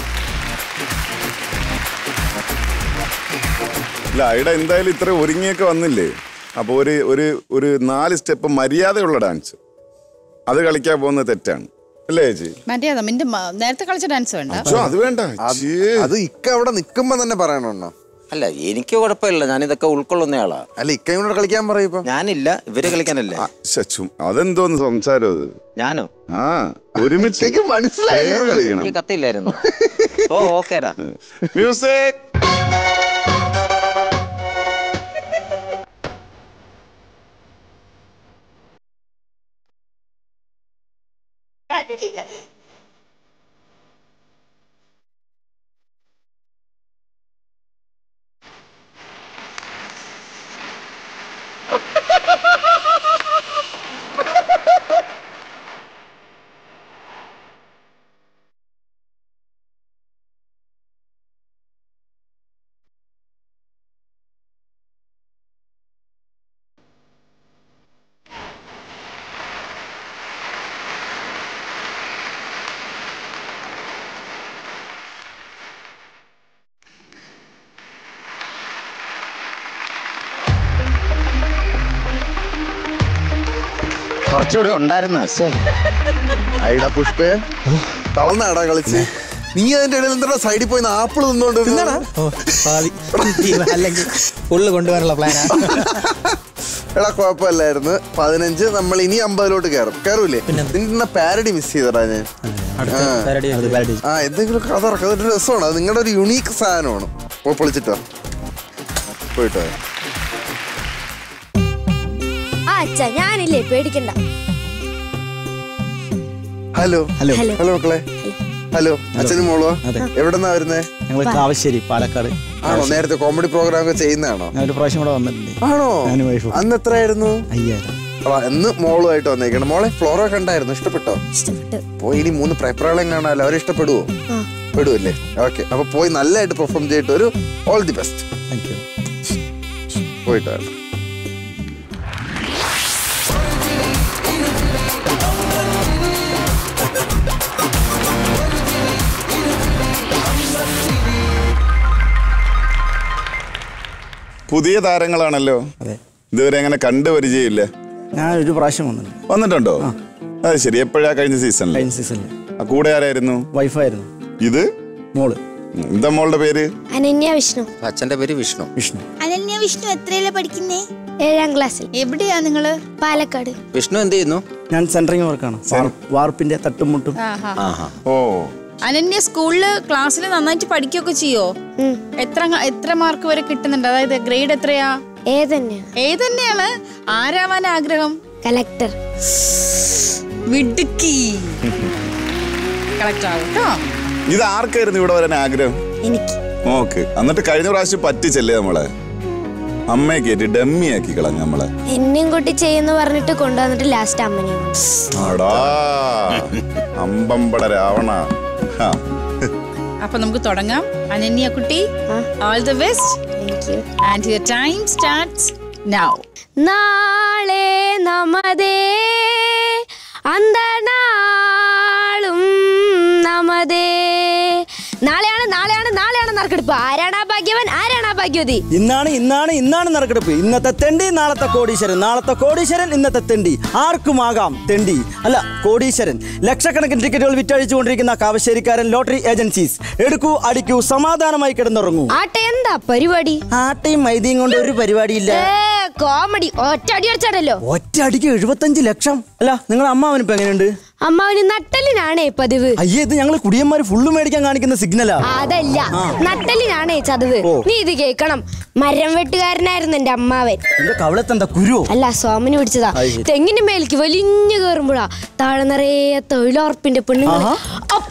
ഇല്ല അവിടെ എന്തായാലും ഇത്ര ഒരുങ്ങിയൊക്കെ വന്നില്ലേ അപ്പൊ ഒരു ഒരു ഒരു നാല് സ്റ്റെപ്പ് മര്യാദയുള്ള ഡാൻസ് അത് കളിക്കാൻ പോകുന്നത് തെറ്റാണ് അല്ലേ ചേച്ചി മര്യാദ നിന്റെ മ- നേരത്തെ കളിച്ച ഡാൻസ് വേണ്ട പക്ഷോ അത് വേണ്ട അത് ഛീ. അത് ഇക്ക അവിടെ നിക്കുമ്പോ തന്നെ പറയണോ അല്ല എനിക്ക് കുഴപ്പമില്ല ഞാനിതൊക്കെ ഉൾക്കൊള്ളുന്നയാളാ അല്ല ഇക്കയും കൂടെ കളിക്കാൻ പറയും ഇപ്പൊ ഞാനില്ല ഇവര് കളിക്കാനല്ലേ ആ, ശ്ശെ, ചും- അതെന്തോന്ന് സംസാരം അത് ഞാനോ ആ ഒരുമിച്ച് എനിക്ക് മനസ്സിലായി Pair കളിക്കണം എനിക്ക് കത്തില്ലായിരുന്നു ഓ ഓക്കേടാ മ്യൂസിക് കുറച്ചുകൂടി ഉണ്ടായിരുന്നു ഐഡ പുഷ്പേ തളർന്നാടാ കളിച്ച് നീ അതിന്റെ ഇടയിൽ എന്താ സൈഡിൽ പോയി ആപ്പിൾ നിന്നോണ്ട് ഇരുന്നത്? ഓ പാതി അല്ലെങ്കിൽ ഉള്ളു കൊണ്ടുപോകാനുള്ള പ്ലാനാ എടാ കുഴപ്പമില്ലായിരുന്നു പതിനഞ്ച് നമ്മൾ ഇനി അമ്പതിലോട്ട് കയറും കയറൂലേ നിന്റെ പാരഡി മിസ് ചെയ്തടാ ഞാൻ അടുത്ത parody അത് parody. ആ എന്തെങ്കിലും കഥ ഇറക്കാം അതൊരു രസമാണ് അത് നിങ്ങളുടെ ഒരു യുണീക്ക് സാധനമാണ് പോയി പൊളിച്ചിട്ടോ പോയിട്ടോ ആ അച്ഛ ഞാനില്ലേ പേടിക്കണ്ട ഹലോ ഹലോ ഹലോ മക്കളെ ഹലോ അച്ഛനും മോളോ അതെ. എവിടെന്നാ വരുന്നേ ഞങ്ങൾ കാവശ്ശേരി പാലക്കാട് ആണോ നേരത്തെ കോമഡി പ്രോഗ്രാം ഒക്കെ ചെയ്യുന്നതാണോ ഞാൻ ഒരു പ്രാവശ്യം കൂടെ വന്നിട്ടുണ്ട് ആണോ ഞാനും വൈഫും. അന്ന് എത്രയായിരുന്നു അയ്യായിരം അപ്പൊ എന്ന് മോളുമായിട്ട് വന്നേക്കണം മോളെ ഫ്ലോറോ കണ്ടായിരുന്നു ഇഷ്ടപ്പെട്ടോ ഇഷ്ടപ്പെട്ടു പോയി ഇനി മൂന്ന് പ്രേപ്രാളയം കാണാമല്ലോ അവരെ ഇഷ്ടപ്പെടുവോ ആ പെടുവല്ലേ ഓക്കെ അപ്പൊ പോയി നല്ലതായിട്ട് പെർഫോം ചെയ്തിട്ട് ഒരു all the best thank you പോയിട്ടോ പുതിയ താരങ്ങളാണല്ലോ അതെ ഇതുവരെ അങ്ങനെ കണ്ടു പരിചയമില്ല ഞാൻ ഒരു പ്രാവശ്യം വന്നിട്ടുണ്ട് വന്നിട്ടുണ്ടോ അത് ശരി എപ്പോഴാ കഴിഞ്ഞ സീസണിൽ കഴിഞ്ഞ സീസണിൽ ആ കൂടെ ആരായിരുന്നു വൈഫായിരുന്നു ഇത് മോള് ഉം, എന്താ മോളുടെ പേര് അനന്യ വിഷ്ണു അച്ഛന്റെ പേര് വിഷ്ണു വിഷ്ണു അനന്യ വിഷ്ണു എത്രയിലെ പഠിക്കുന്നേ ഏഴാം ക്ലാസ്സിൽ എവിടെയാ നിങ്ങള് പാലക്കാട് വിഷ്ണു എന്ത് ചെയ്യുന്നു ഞാൻ സെൻട്രിങ് വർക്കാണ് വാർപ്പിന്റെ തട്ടുമുട്ടും ആഹാ ആഹാ ഓ അനന്യ സ്കൂളില് ക്ലാസ്സിൽ നന്നായിട്ട് പഠിക്കുകയൊക്കെ ചെയ്യോ എത്ര അങ്ങ- എത്ര മാർക്ക് വരെ കിട്ടുന്നുണ്ട് അതായത് ഗ്രേഡ് എത്രയാ ഏതന്നെയാ ഏതന്നെയാണ് ആരാവാൻ ആഗ്രഹം കലക്ടർ മിടുക്കി കളക്ടർ ആവും കേട്ടോ ഇത് ആർക്കായിരുന്നു ഇവിടെ വരാൻ ആഗ്രഹം എനിക്ക് ഓക്കെ എന്നിട്ട് കഴിഞ്ഞ പ്രാവശ്യം പറ്റിച്ചല്ലേ നമ്മളെ അമ്മയെ കയറ്റി ഡമ്മി ആക്കി കളഞ്ഞ നമ്മളെ എന്നെയും കൂട്ടി ചെയ്യുന്നു പറഞ്ഞിട്ട് കൊണ്ടുവന്നിട്ട് ലാസ്റ്റ് അമ്മനെയും കൊണ്ട്. ആടാ അമ്പമ്പട രാവണ ഹാ. അപ്പൊ നമുക്ക് തുടങ്ങാം അനന്യ കുട്ടി all the best Thank you. And your time starts now നാളെ നമതേ അന്തനാളും നമതേ നാളെയാണ് നാളെയാണ് നാളെയാണ് നറുക്കെടുപ്പ് ആരാണ് ആ ഭാഗ്യവൻ ആരാണ് ആ ഭാഗ്യവതി ഇന്നാണ് ഇന്നാണ് ഇന്നാണ് നറുക്കെടുപ്പ് ഇന്നത്തെ തെണ്ടി നാളത്തെ കോടീശ്വരൻ നാളത്തെ കോടീശ്വരൻ ഇന്നത്തെ തെണ്ടി ആർക്കുമാകാം തെണ്ടി അല്ല കോടീശ്വരൻ ലക്ഷക്കണക്കിന് ടിക്കറ്റുകൾ വിറ്റഴിച്ചുകൊണ്ടിരിക്കുന്ന കാവശ്ശേരിക്കാരൻ ലോട്ടറി ഏജൻസീസ് എടുക്കൂ അടിക്കൂ സമാധാനമായി കിടന്നുറങ്ങൂ ആട്ടെ എന്താ പരിപാടി ആട്ടയും മൈദയും കൊണ്ട് ഒരു പരിപാടിയില്ല ഏ കോമഡി ഒറ്റ അടി അടിച്ചാണല്ലോ ഒറ്റ അടിക്ക് എഴുപത്തഞ്ച് ലക്ഷം അല്ല നിങ്ങളുടെ അമ്മാവനിപ്പോ എങ്ങനെയുണ്ട് അമ്മാവന് നട്ടലിനാണേ പതിവ് അയ്യേ ഇത് ഞങ്ങൾ കുടിയന്മാര് ഫുള്ള് മേടിക്കാൻ കാണിക്കുന്ന സിഗ്നലാ അതല്ല നട്ടലിനാണേ ചതവ് ഓ. നീ ഇത് കേക്കണം മരം വെട്ടുകാരനായിരുന്നു എന്റെ അമ്മാവൻ എന്റെ കവളത്തെന്താ കുരു അല്ല സോമന് പിടിച്ചതാ അത് ശരി. തെങ്ങിന്റെ മേലേക്ക് വലിഞ്ഞു കയറുമ്പോഴാ താഴെ നിറയെ തൊഴിലുറപ്പിന്റെ പെണ്ണുങ്ങൾ ആഹാ. അപ്പ്,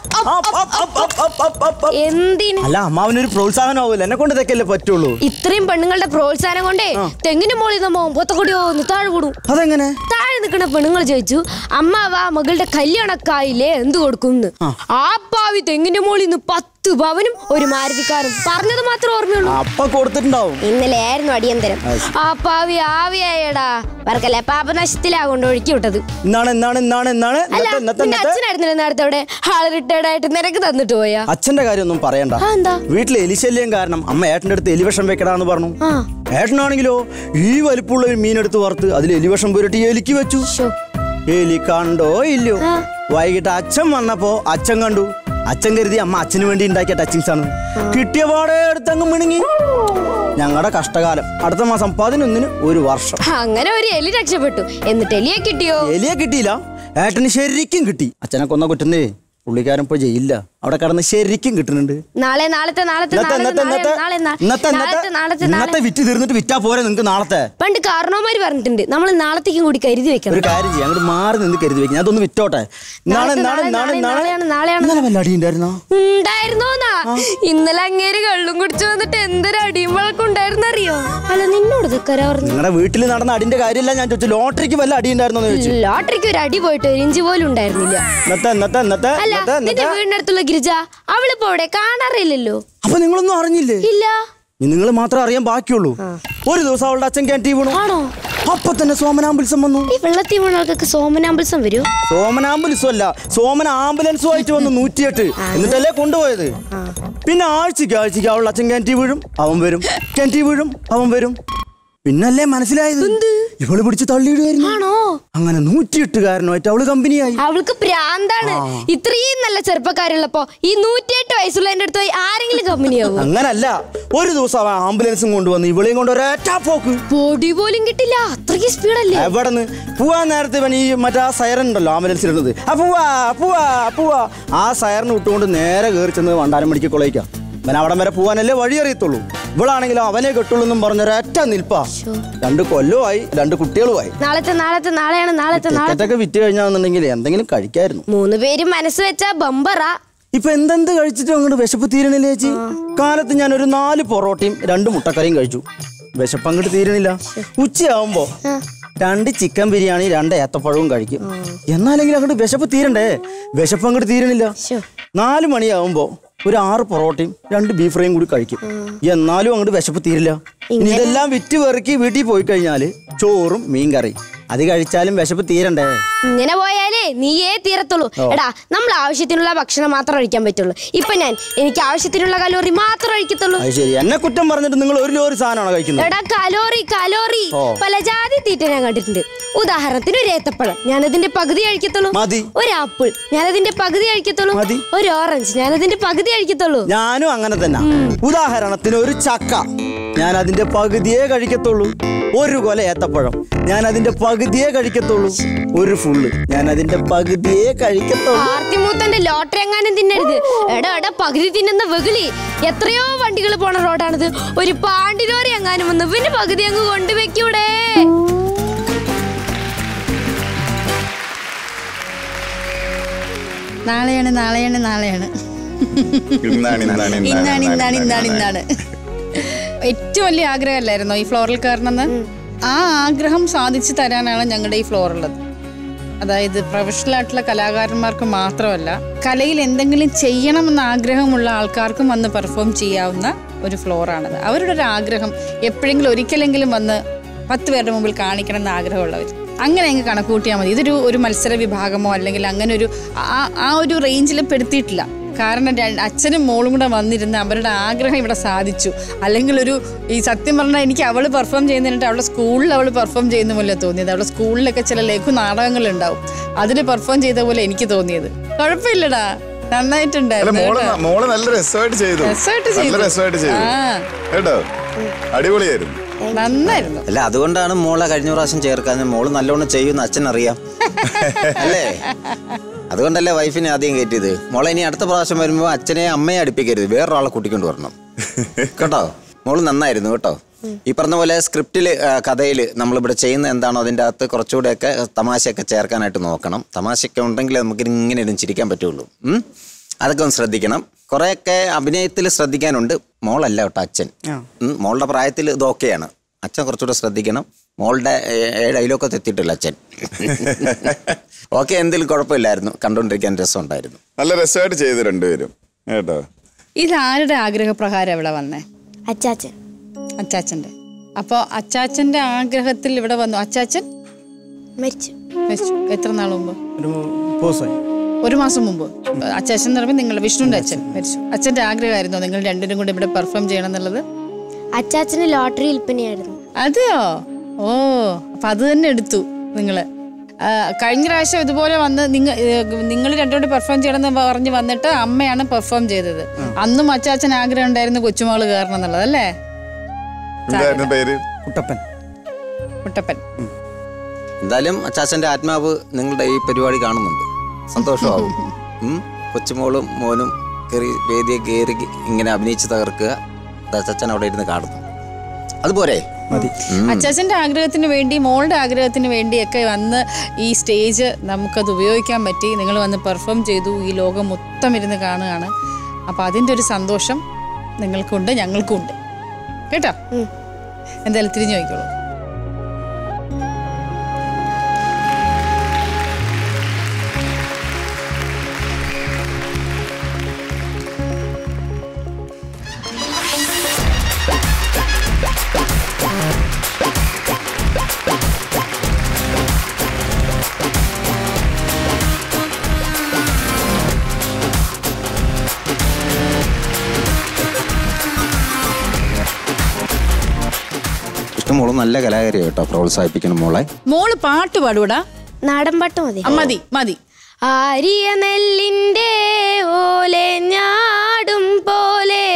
അപ്പ്, എന്തിന് അല്ല അമ്മാവനൊരു പ്രോത്സാഹനമാവില്ല എന്നെ കൊണ്ട് ഇതൊക്കെയല്ലേ പറ്റുള്ളൂ ഇത്രയും പെണ്ണുങ്ങളുടെ പ്രോത്സാഹനം കൊണ്ടേ തെങ്ങിന്റെ മുകളിൽ നിന്ന് പൊത്തക്കൊടിയോ ഒന്ന് താഴെ കൂടും അതെങ്ങനെ താഴെ നിൽക്കുന്ന പെണ്ണുങ്ങൾ ചോദിച്ചു അമ്മാവാ മകളുടെ കല്യാണക്കായില്ലേ എന്ത് കൊടുക്കും ആ പാവി തെങ്ങിന്റെ മുകളിൽ നിന്ന് പത്ത് ഭവനും ഒരു മാരുതിക്കാരും പറഞ്ഞത് മാത്രം ഓർമ്മയുള്ളൂ അപ്പൊ കൊടുത്തിട്ടുണ്ടാവും ഇന്നലെ ആയിരുന്നു അടിയന്തരം ആ പാവി ആവിയായടാ വർക്കല്ലേ പാപ നശത്തിലാ കൊണ്ട് ഒഴുക്കി വിട്ടത് ഇന്നാണ് ഇന്നാണ് ഇന്നാണ് ഇന്നാണ് അല്ല ഇന്നത്തെ ഇന്നത്തെ നിന്റെ ഇന്നത്തെ അച്ഛനായിരുന്നില്ല നേരത്തെ അവിടെ ആള് റിട്ടയർഡ് ആയിട്ട് നിനക്ക് തന്നിട്ട് പോയാ അച്ഛന്റെ കാര്യമൊന്നും പറയണ്ട ആ, എന്താ? വീട്ടിലെ എലിശല്യം കാരണം അമ്മ ഏട്ടന്റെ അടുത്ത് എലിവിഷം വെക്കടാന്ന് പറഞ്ഞു ആ ഏട്ടനാണെങ്കിലോ ഈ വലിപ്പമുള്ള ഒരു മീനെടുത്ത് വറുത്ത് അതിൽ എലിവിഷം പുരട്ടി എലിക്ക് വെച്ചു ശോ. എലി കണ്ടോ ഇല്ലയോ ആ. വൈകിട്ട് അച്ഛൻ വന്നപ്പോ അച്ഛൻ കണ്ടു അച്ഛൻ കരുതി അമ്മ അച്ഛന് വേണ്ടി ഉണ്ടാക്കിയ ടച്ചിങ്സ് ആണ് കിട്ടിയ പാടെ എടുത്തങ്ങ് മിണുങ്ങി ഞങ്ങളുടെ കഷ്ടകാലം അടുത്ത മാസം പതിനൊന്നിന് ഒരു വർഷം അങ്ങനെ ഒരു എലി രക്ഷപ്പെട്ടു എന്നിട്ട് എലിയെ കിട്ടിയോ എലിയെ കിട്ടിയില്ല ഏട്ടന് ശരിക്കും കിട്ടി അച്ഛനെ കൊന്ന കുറ്റുന്നേ പുള്ളിക്കാരൻ ഇപ്പൊ ജയിലില്ല അവിടെ കടന്ന് ശരിക്കും കിട്ടുന്നുണ്ട് നാളെ നാളത്തെ നാളത്തെ ഇന്നത്തെ നാളെ ഇന്നത്തെ നാളെ ഇന്നത്തെ നാളെ ഇന്നത്തെ നാളത്തെ ഇന്നത്തെ നാളത്തെ ഇന്നത്തെ നാളെ വിറ്റ് തീർന്നിട്ട് വിറ്റാ പോരെ നിങ്ങക്ക് നാളത്തെ പണ്ട് കാരണവന്മാര് പറഞ്ഞിട്ടുണ്ട് നമ്മൾ നാളത്തേക്കും കൂടി കരുതി ഒരു വെക്കണം കാര്യം ചെയ്യാം അങ്ങോട്ട് മാറി നിന്ന് കരുതി വെക്കും ഞാൻ അതൊന്ന് വിറ്റോട്ടെ നാളെ നാളെ, നാളെ നാളെ നാളെ, നാളെ നാളെയാണ്, നാളെയാണ്. ഇന്നലെ വല്ല അടി ഉണ്ടായിരുന്നോ ഉണ്ടായിരുന്നോന്നാ ഇന്നലെ അങ്ങേര് കള്ളും കുടിച്ചു വന്നിട്ട് എന്തൊരു അടിയും വഴക്കം ഉണ്ടായിരുന്ന അറിയോ അല്ല നിന്നോട് ഇതൊക്കെ പറഞ്ഞു നിങ്ങളുടെ വീട്ടിൽ നടന്ന അടിന്റെ കാര്യമില്ല ഞാൻ ചോദിച്ചു ലോട്ടറിക്ക് വല്ല അടി ഉണ്ടായിരുന്നോ ചോദിച്ചു ലോട്ടറിക്ക് ഒരു അടി പോയിട്ട് ഒരു ഇഞ്ച് പോലും ഉണ്ടായിരുന്നില്ല ഇന്നത്തെ ഇന്നത്തെ ഇന്നത്തെ അല്ല ഇന്നത്തെ നിന്റെ ഇന്നത്തെ വീടിന്റെ അടുത്തുള്ള ഗിരിജ അവളിപ്പോ അവിടെ കാണാറില്ലല്ലോ അപ്പൊ നിങ്ങളൊന്നും അറിഞ്ഞില്ലേ ഇല്ല നിങ്ങൾ മാത്രം അറിയാൻ ബാക്കിയുള്ളൂ ഒരു ദിവസം അവളുടെ അച്ഛൻ ക്യാൻറ്റീ വീണു ആണോ അപ്പൊ തന്നെ സോമനാംബുൽസം വന്നു ഈ വെള്ളത്തിൽ വീണവർക്കൊക്കെ സോമനാമ്പൽസം വരൂ സോമനാംബുലൻസും അല്ല സോമന ആംബുലൻസും ആയിട്ട് വന്നു നൂറ്റിയെട്ട് എന്നിട്ടല്ലേ കൊണ്ടുപോയത് പിന്നെ ആഴ്ചക്ക് ആഴ്ചക്ക് അവളുടെ അച്ഛൻ കിണറ്റി വീഴും അവൻ വരും കിണറ്റി വീഴും അവൻ വരും പിന്നല്ലേ മനസ്സിലായത് ഇവള് പിടിച്ച് തള്ളിയിടുമായിരുന്നു ആണോ അങ്ങനെ നൂറ്റിയെട്ടുകാരനുമായിട്ട് അവള് കമ്പനിയായി അവൾക്ക് പ്രാന്താണ് ഇത്രയും നല്ല ചെറുപ്പക്കാരുള്ളപ്പോ ഈ നൂറ്റിയെട്ട് വയസ്സുള്ള എന്റെ അടുത്ത് പോയി ആരെങ്കിലും കമ്പനിയാവും അങ്ങനല്ല ഒരു ദിവസം അവൻ ആംബുലൻസും കൊണ്ടുവന്ന് ഇവളെയും കൊണ്ട് ഒരേറ്റ പോക്ക് പൊടി പോലും കിട്ടില്ല അത്രയ്ക്ക് സ്പീഡല്ലേ എവിടെ നിന്ന് പോവാൻ നേരത്തെ ഇവൻ ഈ മറ്റേ ആ സൈറൻ ഉണ്ടല്ലോ ആംബുലൻസിൽ ഇരുന്നത് ആ പോവാ പോവാ പോവാ ആ സൈറൻ വിട്ടുകൊണ്ട് നേരെ കയറി ചെന്ന് വണ്ടാനം മടിക്ക് കൊളയിക്കാം അവൻ അവിടം വരെ പോവാനല്ലേ വഴി അറിയത്തുള്ളൂ ഇവളാണെങ്കിലും അവനെ കെട്ടുള്ളൂ എന്നും പറഞ്ഞൊരൊറ്റ നിൽപ്പാ രണ്ട് കൊല്ലവുമായി രണ്ട് കുട്ടികളുമായി നാളത്തെ നാളത്തെ നാളെയാണ് നാളത്തെ നാളെ ടിക്കറ്റൊക്കെ വിറ്റ് കഴിഞ്ഞാന്നുണ്ടെങ്കിൽ എന്തെങ്കിലും കഴിക്കായിരുന്നു മൂന്ന് പേരും മനസ്സ് വെച്ചാ ബമ്പറാ ഇപ്പൊ എന്തെന്ത് കഴിച്ചിട്ട് അങ്ങോട്ട് വിശപ്പ് തീരണില്ല ചേച്ചി കാലത്ത് ഞാൻ ഒരു നാല് പൊറോട്ടയും രണ്ട് മുട്ടക്കറിയും കഴിച്ചു വിശപ്പ് അങ്ങോട്ട് തീരണില്ല ഉച്ചയാവുമ്പോ രണ്ട് ചിക്കൻ ബിരിയാണി രണ്ട് ഏത്തപ്പഴവും കഴിക്കും എന്നാലെങ്കിലും അങ്ങോട്ട് വിശപ്പ് തീരണ്ടേ വിശപ്പ് അങ്ങോട്ട് തീരണില്ല ശ്ശോ. നാല് മണിയാവുമ്പോ ഒരു ആറ് പൊറോട്ടയും രണ്ട് ബീഫ് ഫ്രൈയും കൂടി കഴിക്കും എന്നാലും അങ്ങോട്ട് വിശപ്പ് തീരില്ല ഇനി ഇതെല്ലാം വിറ്റ് പെറുക്കി വീട്ടിൽ പോയി കഴിഞ്ഞാല് ചോറും മീൻ കറി അത് കഴിച്ചാലും വിശപ്പ് തീരണ്ടേ ഇങ്ങനെ പോയാലേ നീയേ തീരത്തുള്ളൂ എടാ നമ്മൾ ആവശ്യത്തിനുള്ള ഭക്ഷണം മാത്രം കഴിക്കാൻ പറ്റുള്ളൂ ഇപ്പൊ ഞാൻ എനിക്ക് ആവശ്യത്തിനുള്ള കലോറി മാത്രം കഴിക്കത്തുള്ളൂ അത് ശരി എന്നെ കുറ്റം പറഞ്ഞിട്ട് നിങ്ങൾ ഒരു ലോറി സാധനമാണോ കഴിക്കുന്നത് എടാ കലോറി കലോറി ഓ. പല ജാതി തീറ്റ ഞാൻ കണ്ടിട്ടുണ്ട് ഉദാഹരണത്തിന് ഒരു ഏത്തപ്പഴം ഞാനതിന്റെ പകുതി കഴിക്കത്തുള്ളൂ മതി. ഒരു ആപ്പിൾ ഞാനതിന്റെ പകുതി കഴിക്കത്തുള്ളൂ മതി. ഒരു ഓറഞ്ച് ഞാനതിന്റെ പകുതി കഴിക്കത്തുള്ളൂ ഞാനും അങ്ങനെ തന്നെ ഉദാഹരണത്തിന് ഒരു ചക്ക ഞാൻ അതിന്റെ പകുതിയേ കഴിക്കത്തുള്ളൂ ഒരു കൊല ഏത്തപ്പഴം ഞാൻ അതിന്റെ പകുതിയേ കഴിക്കത്തുള്ളൂ ഒരു ഫുള്ള് ഞാൻ അതിന്റെ പകുതിയേ കഴിക്കത്തുള്ളൂ ആർത്തിമൂത്തന്റെ ലോട്ടറി എങ്ങാനും തിന്നരുത് എടാ എടാ പകുതി തിന്നുന്ന വെകിളി എത്രയോ വണ്ടികൾ പോണ റോഡാണിത് ഒരു പാണ്ടിലോറി എങ്ങാനും വന്ന് പിന്നെ പകുതി അങ്ങ് കൊണ്ടുവെക്കൂടെ നാളെയാണ് നാളെയാണ് നാളെയാണ് ഇന്നാണ് ഇന്നാണ് ഇന്നാണ് ഇന്നാണ് ഇന്നാണ് ഇന്നാണ് ഏറ്റവും വലിയ ആഗ്രഹമല്ലായിരുന്നോ ഈ ഫ്ലോറിൽ കയറണമെന്ന് ആ ആഗ്രഹം സാധിച്ചു തരാനാണ് ഞങ്ങളുടെ ഈ ഫ്ലോർ ഉള്ളത് അതായത് പ്രൊഫഷണൽ ആയിട്ടുള്ള കലാകാരന്മാർക്ക് മാത്രമല്ല കലയിൽ എന്തെങ്കിലും ചെയ്യണമെന്ന് ആഗ്രഹമുള്ള ആൾക്കാർക്കും വന്ന് പെർഫോം ചെയ്യാവുന്ന ഒരു ഫ്ലോറാണത് അവരുടെ ഒരു ആഗ്രഹം എപ്പോഴെങ്കിലും ഒരിക്കലെങ്കിലും വന്ന് പത്ത് പേരുടെ മുമ്പിൽ കാണിക്കണം എന്ന് ആഗ്രഹമുള്ളവർ അങ്ങനെ അങ്ങ് കണക്ക് കൂട്ടിയാൽ മതി ഇതൊരു ഒരു മത്സര വിഭാഗമോ അല്ലെങ്കിൽ അങ്ങനെ ഒരു ആ- ആ ഒരു റേഞ്ചിൽ പെടുത്തിയിട്ടില്ല കാരണം രണ്ട് അച്ഛനും മോളും കൂടെ വന്നിരുന്ന് അവരുടെ ആഗ്രഹം ഇവിടെ സാധിച്ചു അല്ലെങ്കിൽ ഒരു ഈ സത്യം പറഞ്ഞാൽ എനിക്ക് അവൾ പെർഫോം ചെയ്യുന്നതിനിട്ട് അവളുടെ സ്കൂളിൽ അവൾ പെർഫോം ചെയ്യുന്ന പോലെ തോന്നിയത് അവളുടെ സ്കൂളിലൊക്കെ ചില ലഘു നാടകങ്ങൾ ഉണ്ടാവും അതിൽ പെർഫോം ചെയ്ത പോലെ എനിക്ക് തോന്നിയത് കുഴപ്പമില്ലടാ അല്ല നന്നായിട്ടുണ്ടായിരുന്നു മോള് കേട്ടോ. ന- മോള് നല്ല രസമായിട്ട് ചെയ്തു രസമായിട്ട് നല്ല ചെയ്തു. രസമായിട്ട് ചെയ്തു ആ. കേട്ടോ അടിപൊളിയായിരുന്നു നന്നായിരുന്നു അല്ല അതുകൊണ്ടാണ് മോളെ കഴിഞ്ഞ പ്രാവശ്യം ചേർക്കാൻ മോള് നല്ലോണം ചെയ്യുമെന്ന് അച്ഛൻ അറിയാം അല്ലേ അതുകൊണ്ടല്ലേ വൈഫിനെ ആദ്യം കയറ്റിയത് മോളെ ഇനി അടുത്ത പ്രാവശ്യം വരുമ്പോൾ അച്ഛനെ അമ്മയെ അടുപ്പിക്കരുത് വേറൊരാളെ കൂട്ടിക്കൊണ്ട് വരണം കേട്ടോ മോള് നന്നായിരുന്നു കേട്ടോ ഈ പറഞ്ഞ പോലെ സ്ക്രിപ്റ്റിൽ കഥയിൽ നമ്മളിവിടെ ചെയ്യുന്ന എന്താണോ അതിൻ്റെ അകത്ത് കുറച്ചുകൂടെയൊക്കെ തമാശയൊക്കെ ചേർക്കാനായിട്ട് നോക്കണം തമാശയൊക്കെ ഉണ്ടെങ്കിൽ നമുക്ക് ഇങ്ങനെ ഇരുന്ന് ചിരിക്കാൻ പറ്റുള്ളൂ ഉം? അതൊക്കെ ഒന്ന് ശ്രദ്ധിക്കണം കുറേയൊക്കെ അഭിനയത്തിൽ ശ്രദ്ധിക്കാനുണ്ട് മോളല്ല കേട്ടോ അച്ഛൻ ഉം, മോളുടെ പ്രായത്തിൽ ഇതൊക്കെയാണ് അച്ഛൻ കുറച്ചുകൂടെ ശ്രദ്ധിക്കണം മോളുടെ ഏ- ഏഴ് അയിലൊക്കെ എത്തിയിട്ടില്ല അച്ഛൻ ഓക്കെ എന്തെങ്കിലും കുഴപ്പമില്ലായിരുന്നു കണ്ടുകൊണ്ടിരിക്കാൻ രസമുണ്ടായിരുന്നു നല്ല രസമായിട്ട് ചെയ്തു രണ്ടുപേരും കേട്ടോ ഇതാരുടെ ആഗ്രഹപ്രകാരം ഇവിടെ വന്നേ അച്ചാച്ചൻ അച്ചാച്ചൻ്റെ അപ്പോൾ അച്ചാച്ചൻ്റെ ആഗ്രഹത്തിൽ ഇവിടെ വന്നു അച്ചാച്ചൻ മരിച്ചു മരിച്ചു എത്ര നാൾ മുമ്പ് ഒരു പോസായി ഒരു മാസം മുമ്പ് അച്ചാച്ചൻ എന്ന് പറയുമ്പോൾ നിങ്ങളുടെ വിഷ്ണുവിൻ്റെ അച്ഛൻ മരിച്ചു അച്ഛൻ്റെ ആഗ്രഹമായിരുന്നോ നിങ്ങൾ രണ്ടുപേരും കൂടി ഇവിടെ പെർഫോം ചെയ്യണം എന്നുള്ളത് അച്ചാച്ചന് ലോട്ടറി വിൽപ്പനയായിരുന്നു അതെയോ ഓ അപ്പൊ അത് തന്നെ എടുത്തു നിങ്ങള് ആ, കഴിഞ്ഞ പ്രാവശ്യം ഇതുപോലെ വന്ന് നിങ്ങൾ നിങ്ങൾ രണ്ടുകൂടി പെർഫോം ചെയ്യണമെന്ന് പറഞ്ഞ് വന്നിട്ട് അമ്മയാണ് പെർഫോം ചെയ്തത് അന്നും അച്ചാച്ചൻ ആഗ്രഹം ഉണ്ടായിരുന്നു കൊച്ചുമോള് കയറണം എന്നുള്ളത് അല്ലേ എന്തായിരുന്നു പേര് കുട്ടപ്പൻ കുട്ടപ്പൻ എന്തായാലും അച്ചാച്ചൻ്റെ ആത്മാവ് നിങ്ങളുടെ ഈ പരിപാടി കാണുന്നുണ്ട് സന്തോഷമാവും ഉം? കൊച്ചുമോളും മോനും കയറി വേദിയെ കയറി ഇങ്ങനെ അഭിനയിച്ച് തകർക്കുക അത് അച്ചാച്ചൻ അവിടെ ഇരുന്ന് കാണുന്നു അതുപോരെ മതി അച്ചാച്ചന്റെ ആഗ്രഹത്തിന് വേണ്ടി മോളുടെ ആഗ്രഹത്തിന് വേണ്ടിയൊക്കെ വന്ന് ഈ സ്റ്റേജ് നമുക്കത് ഉപയോഗിക്കാൻ പറ്റി നിങ്ങൾ വന്ന് പെർഫോം ചെയ്തു ഈ ലോകം മൊത്തം ഇരുന്ന് കാണുകയാണ് അപ്പൊ അതിന്റെ ഒരു സന്തോഷം നിങ്ങൾക്കുണ്ട് ഞങ്ങൾക്കുണ്ട് കേട്ടോ എന്തായാലും തിരിഞ്ഞു നോക്കിക്കോളൂ ഇഷ്ടംമോളും നല്ല കലാകാരിയാണ് കേട്ടോ പ്രോത്സാഹിപ്പിക്കണം മോളെ മോള് പാട്ട് പാടൂടാ നാടൻ പാട്ട് മതി ആ, മതി മതി ആരിയ നെല്ലിൻ്റെ ഓലെ ഞാടും പോലെ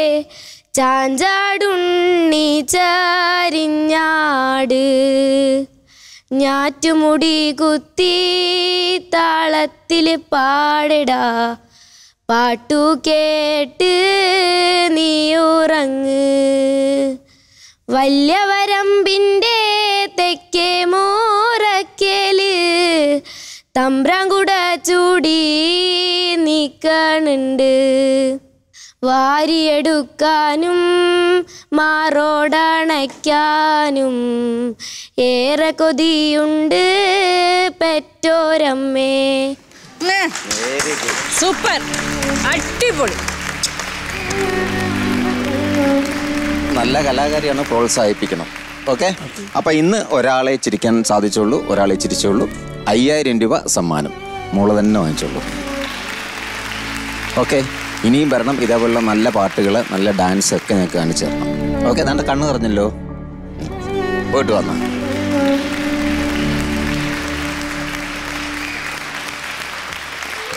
ചാഞ്ചാടുണ്ണി ചാരിഞ്ഞാട് ഞാറ്റുമുടി കുത്തി താളത്തിൽ പാടടാ പാട്ടു കേട്ട് നീ ഉറങ്ങ് വല്യവരമ്പിൻ്റെ തെക്കേ മോറക്കല് തമ്പ്രാങ്കുട ചൂടി നിക്കണുണ്ട് വാരിയെടുക്കാനും മാറോടണയ്ക്കാനും ഏറെ കൊതിയുണ്ട് പെറ്റോരമ്മേ ഏ, സൂപ്പർ അടിപൊളി നല്ല കലാകാരിയാണ് പ്രോത്സാഹിപ്പിക്കണം ഓക്കെ അപ്പൊ ഇന്ന് ഒരാളെ ചിരിക്കാൻ സാധിച്ചുള്ളൂ ഒരാളെ ചിരിച്ചുള്ളൂ അയ്യായിരം രൂപ സമ്മാനം മോള് തന്നെ വാങ്ങിച്ചോളൂ ഓക്കെ ഇനിയും വരണം ഇതേപോലുള്ള നല്ല പാട്ടുകൾ നല്ല ഡാൻസ് ഒക്കെ ഞങ്ങൾക്ക് കാണിച്ചു തരണം ഓക്കെ താണ്ട കണ്ണു പറഞ്ഞല്ലോ പോയിട്ട് വന്നാ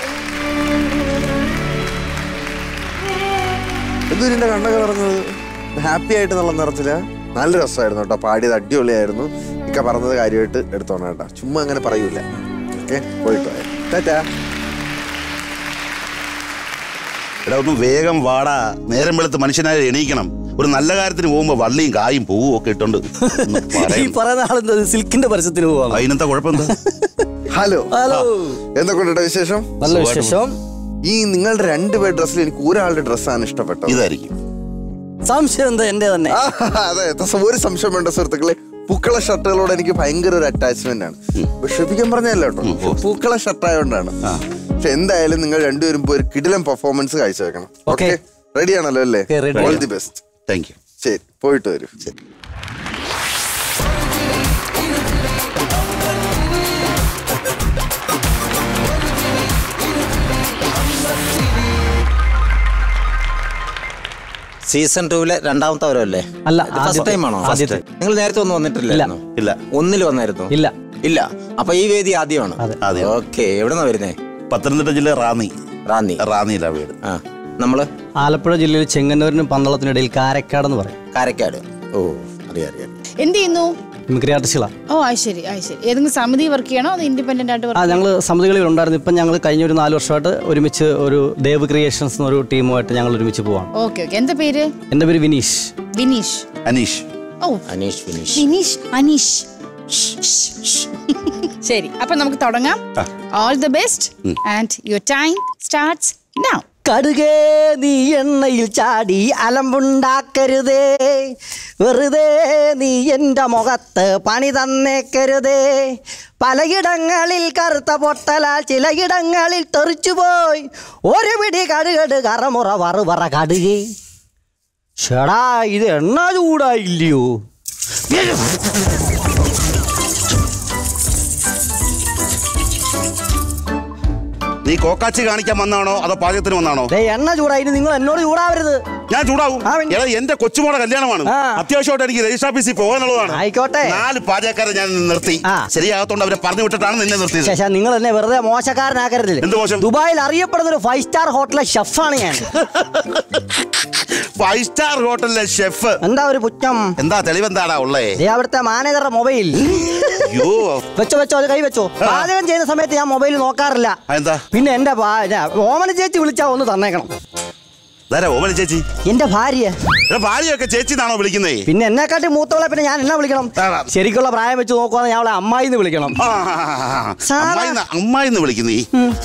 എന്തൊരു എന്റെ കണ്ണൊക്കെ പറഞ്ഞത് ഹാപ്പി ആയിട്ട് എന്നുള്ള നിറത്തില് നല്ല രസമായിരുന്നു കേട്ടോ പാടിയത് അടിപൊളിയായിരുന്നു ഇക്ക പറഞ്ഞത് കാര്യമായിട്ട് എടുത്തോണം കേട്ടോ ചുമ്മാ അങ്ങനെ പറയൂല ഓക്കെ പോയിട്ട് വാ. ടാറ്റാ എടാ ഒന്ന് വേഗം വാടാ നേരം വെളുത്ത് മനുഷ്യനായി എണീക്കണം ഒരു നല്ല കാര്യത്തിന് പോകുമ്പോ വള്ളിയും കായും പൂവും ഒക്കെ ഇട്ടുണ്ട് ഒന്ന് ഈ പറയണം. പറയുന്ന ആളെന്താ സിൽക്കിന്റെ പരസ്യത്തിന് പോവാ അതിനെന്താ കുഴപ്പമെന്താ ഹലോ ഹലോ എന്തൊക്കെയുണ്ട് വിശേഷം നല്ല വിശേഷം ഈ നിങ്ങളുടെ രണ്ടുപേർ ഡ്രസ്സിൽ എനിക്ക് ഒരാളുടെ ഡ്രസ്സാണ് ഇഷ്ടപ്പെട്ടത് ഇതായിരിക്കും സംശയം എന്താ എന്റെ തന്നെ ആ, അതെ ത- ഒരു സംശയം വേണ്ട സുഹൃത്തുക്കളെ പൂക്കള ഷർട്ടുകളോട് എനിക്ക് ഭയങ്കര ഒരു അറ്റാച്ച്മെന്റ് ആണ് ക്ഷമിക്കാൻ പറഞ്ഞല്ല കേട്ടോ പൂക്കള ഷർട്ടായോണ്ടാണ് പക്ഷെ എന്തായാലും നിങ്ങൾ രണ്ടുപേരും പോയി ഒരു കിടിലം പെർഫോമൻസ് കാഴ്ചവെക്കണം ഓക്കെ Okay. റെഡി ആണല്ലോ അല്ലേ Okay, ready. All the best thank you ശരി പോയിട്ട് വരും സീസൺ ടൂവിലെ രണ്ടാമത്തെ വരവല്ലേ അല്ല, ഫസ്റ്റ് ആദ്യത്തെ. ടൈം ആണോ ആദ്യത്തെ. നിങ്ങൾ നേരത്തെ ഒന്നും വന്നിട്ടില്ലായിരുന്നോ ഇല്ല ഒന്നിൽ വന്നായിരുന്നു ഇല്ല ഇല്ല അപ്പൊ ഈ വേദി ആദ്യമാണ് ആദ്യം. ഓക്കെ എവിടെന്നാ വരുന്നേ പത്തനംതിട്ട ജില്ല റാന്നി റാന്നി റാന്നിയിലാ വീട് ആ നമ്മള് ആലപ്പുഴ ജില്ലയിൽ ചെങ്ങന്നൂരിനും പന്തളത്തിനും ഇടയിൽ കാരക്കാട് എന്ന് പറയും കാരക്കാട് ഓ അറിയാം അറിയാം എന്ത് ചെയ്യുന്നു മിമിക്രി ആർട്ടിസ്റ്റുകളാണ് ഓ അത് ശരി അത് ശരി ഏതെങ്കിലും സമിതി വർക്ക് ചെയ്യണോ അത് ഇൻഡിപെൻഡന്റ് ആയിട്ട് ആ വർക്ക് ഞങ്ങൾ സമിതികളിൽ ഉണ്ടായിരുന്നു ഇപ്പം ഞങ്ങൾ കഴിഞ്ഞ ഒരു നാല് വർഷമായിട്ട് ഒരുമിച്ച് ഒരു ദേവ് ക്രിയേഷൻസ് എന്നൊരു ടീമുമായിട്ട് ഞങ്ങൾ ഒരുമിച്ച് പോവാണ് ഓക്കെ ഓക്കെ എന്താ പേര് എൻ്റെ പേര് വിനീഷ് വിനീഷ് അനീഷ് ഓ അനീഷ് ഫിനിഷ് വിനീഷ് അനീഷ് ശരി അപ്പൊ നമുക്ക് തുടങ്ങാം all the best and your time starts now കടുകേ നീ എണ്ണയിൽ ചാടി അലമ്പുണ്ടാക്കരുതേ വെറുതെ നീ എൻ്റെ മുഖത്ത് പണി തന്നേക്കരുതേ പലയിടങ്ങളിൽ കറുത്ത പൊട്ടലാൽ ചിലയിടങ്ങളിൽ തെറിച്ചുപോയി ഒരു പിടി കടുകട് കറമുറ വറുവറ കടുകേ ഷടാ ഇത് എണ്ണ ചൂടായില്ലയോ നീ കോക്കാച്ചി കാണിക്കാൻ വന്നാണോ അതോ പാചകത്തിന് വന്നാണോ ദേ എണ്ണ ചൂടായിട്ട് നിങ്ങൾ എന്നോട് ചൂടാവരുത് ഞാൻ ചൂടാവും ആ, പിന്നെ. എടാ എന്റെ കൊച്ചുമോടെ കല്യാണമാണ് ആ. അത്യാവശ്യമായിട്ട് എനിക്ക് രജിസ്റ്റർ ഓഫീസിൽ പോകാനുള്ളതാണ് ആയിക്കോട്ടെ. നാല് പാചകക്കാരെ ഞാൻ നിർത്തി ആ. ശരിയാകത്തോണ്ട് അവരെ പറഞ്ഞു വിട്ടിട്ടാണ് നിന്നെ നിർത്തിയത് ശേഷം നിങ്ങൾ എന്നെ വെറുതെ മോശക്കാരനാക്കരുത് എന്ത് മോശം? ദുബായിൽ അറിയപ്പെടുന്ന ഒരു ഫൈവ് സ്റ്റാർ ഹോട്ടലിലെ ഷെഫാണ് ഞാൻ ഫൈവ് സ്റ്റാർ ഹോട്ടലിലെ ഷെഫ് എന്താ ഒരു പുച്ഛം എന്താ തെളിവെന്താടാ ഉള്ളേ ദേ അവിടുത്തെ മാനേജറുടെ മൊബൈൽ അയ്യോ വെച്ചോ വെച്ചോ അത് കൈ വെച്ചോ പാചകം ചെയ്യുന്ന സമയത്ത് ഞാൻ മൊബൈൽ നോക്കാറില്ല എന്താ പിന്നെ എന്റെ ഭാ- ഞാൻ ഓമന ചേച്ചി വിളിച്ചാ ഒന്ന് തന്നേക്കണം ഇതാരാ ഓമന ചേച്ചി എന്റെ ഭാര്യ എടാ ഭാര്യയൊക്കെ ചേച്ചി എന്നാണോ വിളിക്കുന്നേ പിന്നെ എന്നെക്കാട്ടി മൂത്തവളെ പിന്നെ ഞാൻ എന്നാ വിളിക്കണം ആടാ. ശരിക്കുള്ള പ്രായം വെച്ച് നോക്കുവാണെങ്കിൽ ഞാൻ അവളെ അമ്മായി എന്ന് വിളിക്കണം ആ, സാധാ- അമ്മായിന്ന് അമ്മായിന്ന് വിളിക്കുന്നേ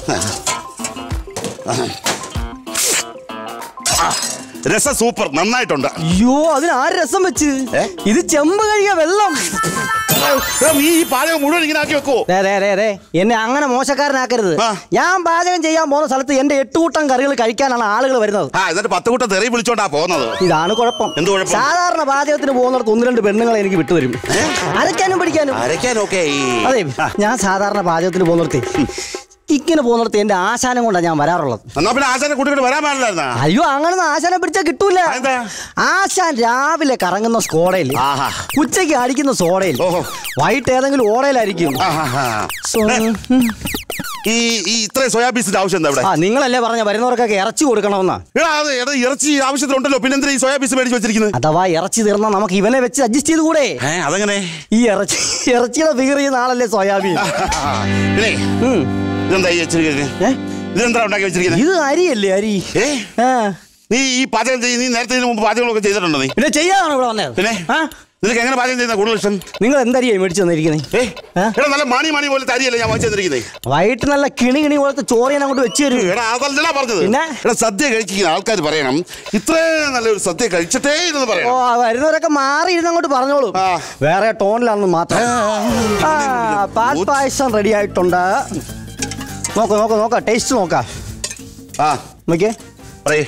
രസം സൂപ്പർ നന്നായിട്ടുണ്ട് അയ്യോ അതിന് ആര് രസം വെച്ച് ഏ? ഇത് ചെമ്പ് കഴിയ വെള്ളം എടാ, നീ ഈ പാചകം മുഴുവൻ ഇങ്ങനെ ആക്കി വെക്കോ ദേ, ദേ, ദേ, ദേ, എന്നെ അങ്ങനെ മോശക്കാരനാക്കരുത് ആ. ഞാൻ പാചകം ചെയ്യാൻ പോകുന്ന സ്ഥലത്ത് എന്റെ എട്ട് കൂട്ടം കറികൾ കഴിക്കാനാണ് ആളുകൾ വരുന്നത് ആ എന്നിട്ട് പത്ത് കൂട്ടം തെറി വിളിച്ചോണ്ടാ പോകുന്നത് ഇതാണ് കുഴപ്പം എന്ത് കുഴപ്പം? സാധാരണ പാചകത്തിന് പോകുന്നിടത്ത് ഒന്ന് രണ്ട് പെണ്ണുങ്ങളെ എനിക്ക് വിട്ടുതരും അരയ്ക്കാനും പിടിക്കാനും അരയ്ക്കാനൊക്കെ അതെ ഞാൻ സാധാരണ പാചകത്തിന് പോകുന്നിടത്ത് ഇങ്ങനെ പോകുന്നിടത്ത് എന്റെ ആശാനം കൊണ്ടാണ് ഞാൻ വരാറുള്ളത് എന്നാ പിന്നെ ആശാനെ കൂട്ടിക്കൊണ്ട് വരാൻ പാടില്ലായിരുന്നാ അയ്യോ അങ്ങനെ ആശാനം പിടിച്ചാൽ കിട്ടൂല അതെന്താ? ആശാൻ രാവിലെ കറങ്ങുന്ന സ്കോഡയിൽ ആഹാ. ഉച്ചയ്ക്ക് അടിക്കുന്ന സോഡയിൽ ഓഹോ. വൈകിട്ട് ഏതെങ്കിലും ഓടയിലായിരിക്കും ആഹാ. സോ- ഈ ഈ ഇത്രയും സോയാബീസിന്റെ ആവശ്യം എന്താ ഇവിടെ ആ നിങ്ങളല്ലേ പറഞ്ഞ വരുന്നവർക്കൊക്കെ ഇറച്ചി കൊടുക്കണമെന്നാ എടാ അത് എടാ ഇറച്ചി ആവശ്യത്തിനുണ്ടല്ലോ പിന്നെ എന്തിനാ ഈ സോയാബീസ് മേടിച്ച് വെച്ചിരിക്കുന്നത് അഥവാ ഇറച്ചി തീർന്നാ നമുക്ക് ഇവനെ വെച്ച് അഡ്ജസ്റ്റ് ചെയ്ത് കൂടെ ഏ അതെങ്ങനെ ഈ ഇറച്ചി ഇറച്ചിയുടെ ഫിഗർ ചെയ്യുന്ന ആളല്ലേ സോയാബീൻ പിന്നെ ഉം. ഇതെന്താ ഈ വെച്ചിരിക്കുന്നത് ഏ? ഇതെന്താ ഉണ്ടാക്കി വെച്ചിരിക്കുന്നത് ഇത് അരിയല്ലേ അരി ഏ ആ. നീ ഈ പാചകം ചെയ്ത് നീ നേരത്തെ ഇതിന് മുമ്പ് പാചകങ്ങളൊക്കെ ചെയ്തിട്ടുണ്ടോ നീ പിന്നെ ചെയ്യാനാണ് ഇവിടെ വന്നത് പിന്നെ ആ? നിനക്ക് എങ്ങനെ പാചകം ചെയ്യുന്ന കൂടുതൽ ഇഷ്ടം നിങ്ങൾ എന്തരിയായി മേടിച്ചു തന്നിരിക്കുന്നത് ഏ ആ? എടാ നല്ല മണി മണി പോലെ തരിയല്ലേ ഞാൻ വാങ്ങിച്ചു തന്നിരിക്കുന്നത് വൈകിട്ട് നല്ല കിണി കിണി പോലത്തെ ചോറ് ഞാൻ അങ്ങോട്ട് വെച്ച് തരും എടാ അതല്ലടാ പറഞ്ഞത് പിന്നെ? എടാ സദ്യ കഴിക്കുന്ന ആൾക്കാർ പറയണം ഇത്രയും നല്ലൊരു സദ്യ കഴിച്ചിട്ടേ ഇരുന്ന് ഓ പറയണം ആ വരുന്നവരൊക്കെ മാറി ഇരുന്ന് അങ്ങോട്ട് പറഞ്ഞോളൂ ആ. വേറെ ടോണിലാണെന്ന് മാത്രം ആ പാൽ പായസം റെഡി ആയിട്ടുണ്ട് നോക്ക നോക്ക നോക്ക ടേസ്റ്റ് നോക്കാം ആ നോക്കിയേ പറയേ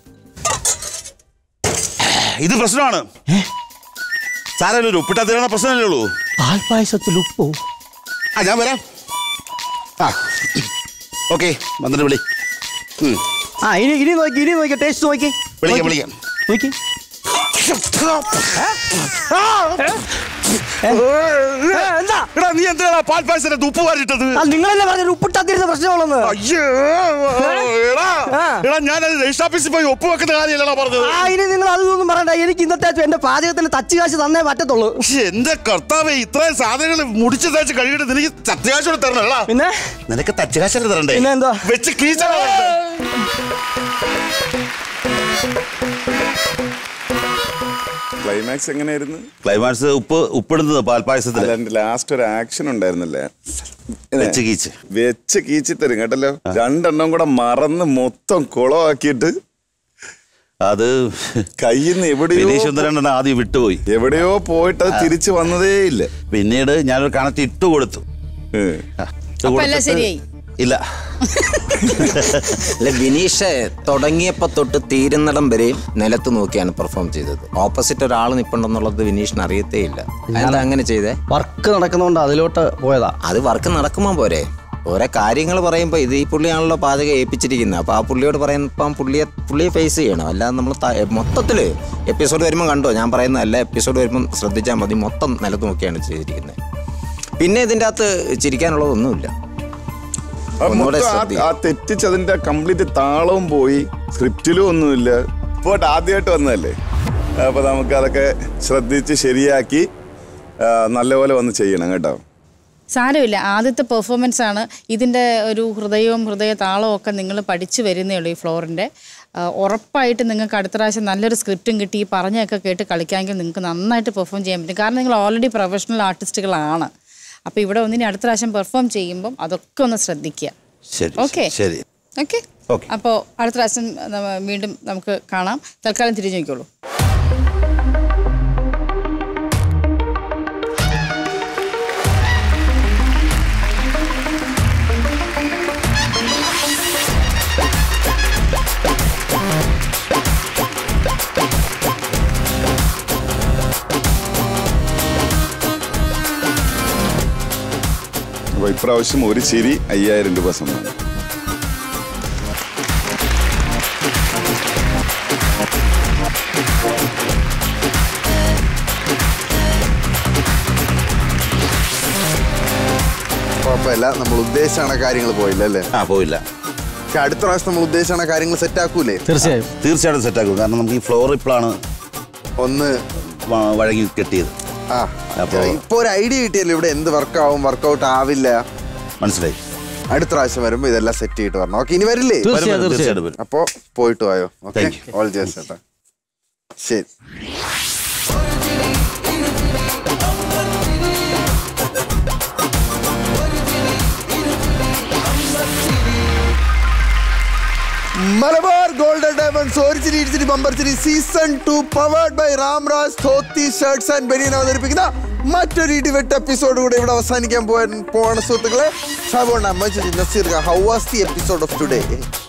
ഇത് പ്രശ്നമാണ് സാരല്ല ഒരു ഉപ്പിട്ടാ തീരണ പ്രശ്നമല്ലേ ഉള്ളൂ പാൽ പായസത്തിൽ ഉപ്പോ ആ ഞാൻ വരാം ആ ഓക്കെ വന്നിട്ട് വിളി ഉം. ആ ഇനി ഇനി നോക്കി ഇനി നോക്കി ടേസ്റ്റ് നോക്കി വിളിക്കാം നോക്കി. വിളിക്കാം നോക്കി എന്താ എടാ നീ എന്തിനാ പാൽ പായസത്തിന്റെ ഉപ്പ് വാരിട്ടത് ആ, നിങ്ങളല്ലേ പറഞ്ഞ ഉപ്പിട്ടാത്തിരുന്ന പ്രശ്നമുള്ളെന്ന് അയ്യോ എടാ ആ. എടാ ഞാനത് രജിസ്റ്റർ ഓഫീസിൽ പോയി ഒപ്പ് വെക്കുന്ന കാര്യമല്ലടാ പറഞ്ഞത് ആ ഇനി നിങ്ങൾ അതൊന്നും പറയണ്ട എനിക്ക് ഇന്നത്തെ എന്റെ പാചകത്തിന് തച്ച് കാശ് തന്നേ പറ്റത്തുള്ളൂ എന്റെ കർത്താവേ ഇത്രയും സാധനങ്ങൾ മുടിച്ച് തേച്ച് കഴുകിയിട്ട് നിനക്ക് തച്ചുകാശോട് തരണല്ലോ പിന്നെ നിനക്ക് തച്ചുകാശല്ലേ തരണ്ടേ പിന്നെ എന്താ വെച്ച് കീച്ചാ ക്ലൈമാക്സ് എങ്ങനെയായിരുന്നു ക്ലൈമാക്സ് ഉപ്പ് ഉപ്പിടുന്നത് പാൽ പായസത്തിൽ അല്ല എന്റെ ലാസ്റ്റ് ഒരു ആക്ഷൻ ഉണ്ടായിരുന്നല്ലേ വെച്ച് കീച്ച് വെച്ച് കീച്ചി തരും കേട്ടല്ലോ രണ്ടെണ്ണം കൂടെ മറന്ന് മൊത്തം കുളമാക്കിയിട്ട് അത് കയ്യിൽ നിന്ന് എവിടെയോ വിനീഷ് ചന്ദ്രൻ ആദ്യം വിട്ടുപോയി എവിടെയോ പോയിട്ട് അത് തിരിച്ചു വന്നതേ ഇല്ല പിന്നീട് ഞാനൊരു കണക്ട് ഇട്ട് കൊടുത്തു ഏ. ആ, ഇട്ട് അപ്പൊ എല്ലാം കൊടുത്തിട്ട് ശരിയായി ഇല്ല അല്ല വിനീഷ് തുടങ്ങിയപ്പോ തൊട്ട് തീരുന്നിടം വരെയും നിലത്ത് നോക്കിയാണ് പെർഫോം ചെയ്തത് ഓപ്പോസിറ്റ് ഒരാൾ നിപ്പുണ്ടെന്നുള്ളത് വിനീഷിന് അറിയത്തേ ഇല്ല എന്താ അങ്ങനെ ചെയ്തേ വർക്ക് നടക്കുന്നോണ്ട് അതിലോട്ട് പോയതാ അത് വർക്ക് നടക്കുമ്പോൾ പോരെ ഓരോ കാര്യങ്ങൾ പറയുമ്പോൾ ഇത് ഈ പുള്ളിയാണല്ലോ പാചകം ഏൽപ്പിച്ചിരിക്കുന്നത് അപ്പോൾ ആ പുള്ളിയോട് പറയുമ്പം പുള്ളിയെ പുള്ളിയെ ഫേസ് ചെയ്യണം അല്ലാതെ നമ്മൾ മൊത്തത്തിൽ എപ്പിസോഡ് വരുമ്പോൾ കണ്ടോ ഞാൻ പറയുന്ന എല്ലാ എപ്പിസോഡ് വരുമ്പം ശ്രദ്ധിച്ചാൽ മതി മൊത്തം നിലത്ത് നോക്കിയാണ് ചെയ്തിരിക്കുന്നത് പിന്നെ ഇതിൻ്റെ അകത്ത് ചിരിക്കാനുള്ളതൊന്നുമില്ല ആ ഒന്നുകൂടെ മൊത്തം ആ- ശ്രദ്ധി- ആ തെറ്റിച്ചതിന്റെ കംപ്ലീറ്റ് താളവും പോയി സ്ക്രിപ്റ്റിലും ഒന്നുമില്ല പോട്ട് ആദ്യമായിട്ട് വന്നതല്ലേ അപ്പൊ നമുക്ക് അതൊക്കെ ശ്രദ്ധിച്ച് ശരിയാക്കി ആ, നല്ലപോലെ വന്ന് ചെയ്യണം കേട്ടോ സാരമില്ല ആദ്യത്തെ പെർഫോമൻസ് ആണ് ഇതിൻ്റെ ഒരു ഹൃദയവും ഹൃദയ താളവും ഒക്കെ നിങ്ങൾ പഠിച്ചു വരുന്നേ ഉള്ളൂ ഈ ഫ്ലോറിൻ്റെ ഉറപ്പായിട്ട് നിങ്ങൾക്ക് അടുത്ത പ്രാവശ്യം നല്ലൊരു സ്ക്രിപ്റ്റും കിട്ടി ഈ പറഞ്ഞൊക്കെ കേട്ട് കളിക്കാമെങ്കിൽ നിങ്ങൾക്ക് നന്നായിട്ട് പെർഫോം ചെയ്യാൻ പറ്റും കാരണം നിങ്ങൾ ഓൾറെഡി പ്രൊഫഷണൽ ആർട്ടിസ്റ്റുകളാണ് അപ്പോൾ ഇവിടെ ഒന്നിനെ അടുത്ത പ്രാവശ്യം പെർഫോം ചെയ്യുമ്പം അതൊക്കെ ഒന്ന് ശ്രദ്ധിക്കുക ശരി ഓക്കെ ശരി ഓക്കെ Okay. അപ്പോൾ അടുത്ത പ്രാവശ്യം നമ്മ- വീണ്ടും നമുക്ക് കാണാം തൽക്കാലം തിരിഞ്ഞു നോക്കിക്കോളൂ അപ്പൊ ഇപ്രാവശ്യം ഒരു ചിരി അയ്യായിരം രൂപ സമ്മാനം കുഴപ്പമില്ല നമ്മൾ ഉദ്ദേശിച്ചാണ് കാര്യങ്ങൾ പോയില്ല അല്ലേ ആ പോയില്ല പക്ഷെ അടുത്ത പ്രാവശ്യം നമ്മൾ ഉദ്ദേശിച്ചാണ് കാര്യങ്ങൾ സെറ്റ് ആക്കൂലേ തീർച്ചയായും തീർച്ചയായിട്ടും സെറ്റാക്കും കാരണം നമുക്ക് ഈ ഫ്ലോർ ഇപ്പോഴാണ് ഒന്ന് വ- വഴങ്ങി കെട്ടിയത് ആ അപ്പോ- ഇപ്പൊ ഒരു ഐഡിയ കിട്ടിയല്ലോ ഇവിടെ എന്ത് വർക്കാവും വർക്കൗട്ട് ആവില്ല മനസ്സിലായി അടുത്ത പ്രാവശ്യം വരുമ്പോ ഇതെല്ലാം സെറ്റ് ചെയ്തിട്ട് വരണം ഓക്കെ ഇനി വരില്ലേ വരും, തീർച്ചയായും വരും, തീർച്ചയായും തീർച്ചയായിട്ടും വരും അപ്പോ പോയിട്ട് പോയോ ഓക്കെ Thank you. ഓൾ ജേഴ്സ് ചേട്ടാ ശരി മലബാർ ഗോൾഡൻ ഡയമണ്ട്സ് ഒരിച്ചിരി ഇടിച്ചിരി ബമ്പർച്ചിരി season two powered by Ramraj dhoti shirts and banian അവതരിപ്പിക്കുന്ന മറ്റൊരു ഇടിവെട്ട് എപ്പിസോഡ് കൂടെ ഇവിടെ അവസാനിക്കാൻ പോകാൻ പോവാണ് സുഹൃത്തുക്കളെ ഷാബോണ്ട Majeed Nazeer how was the episode of today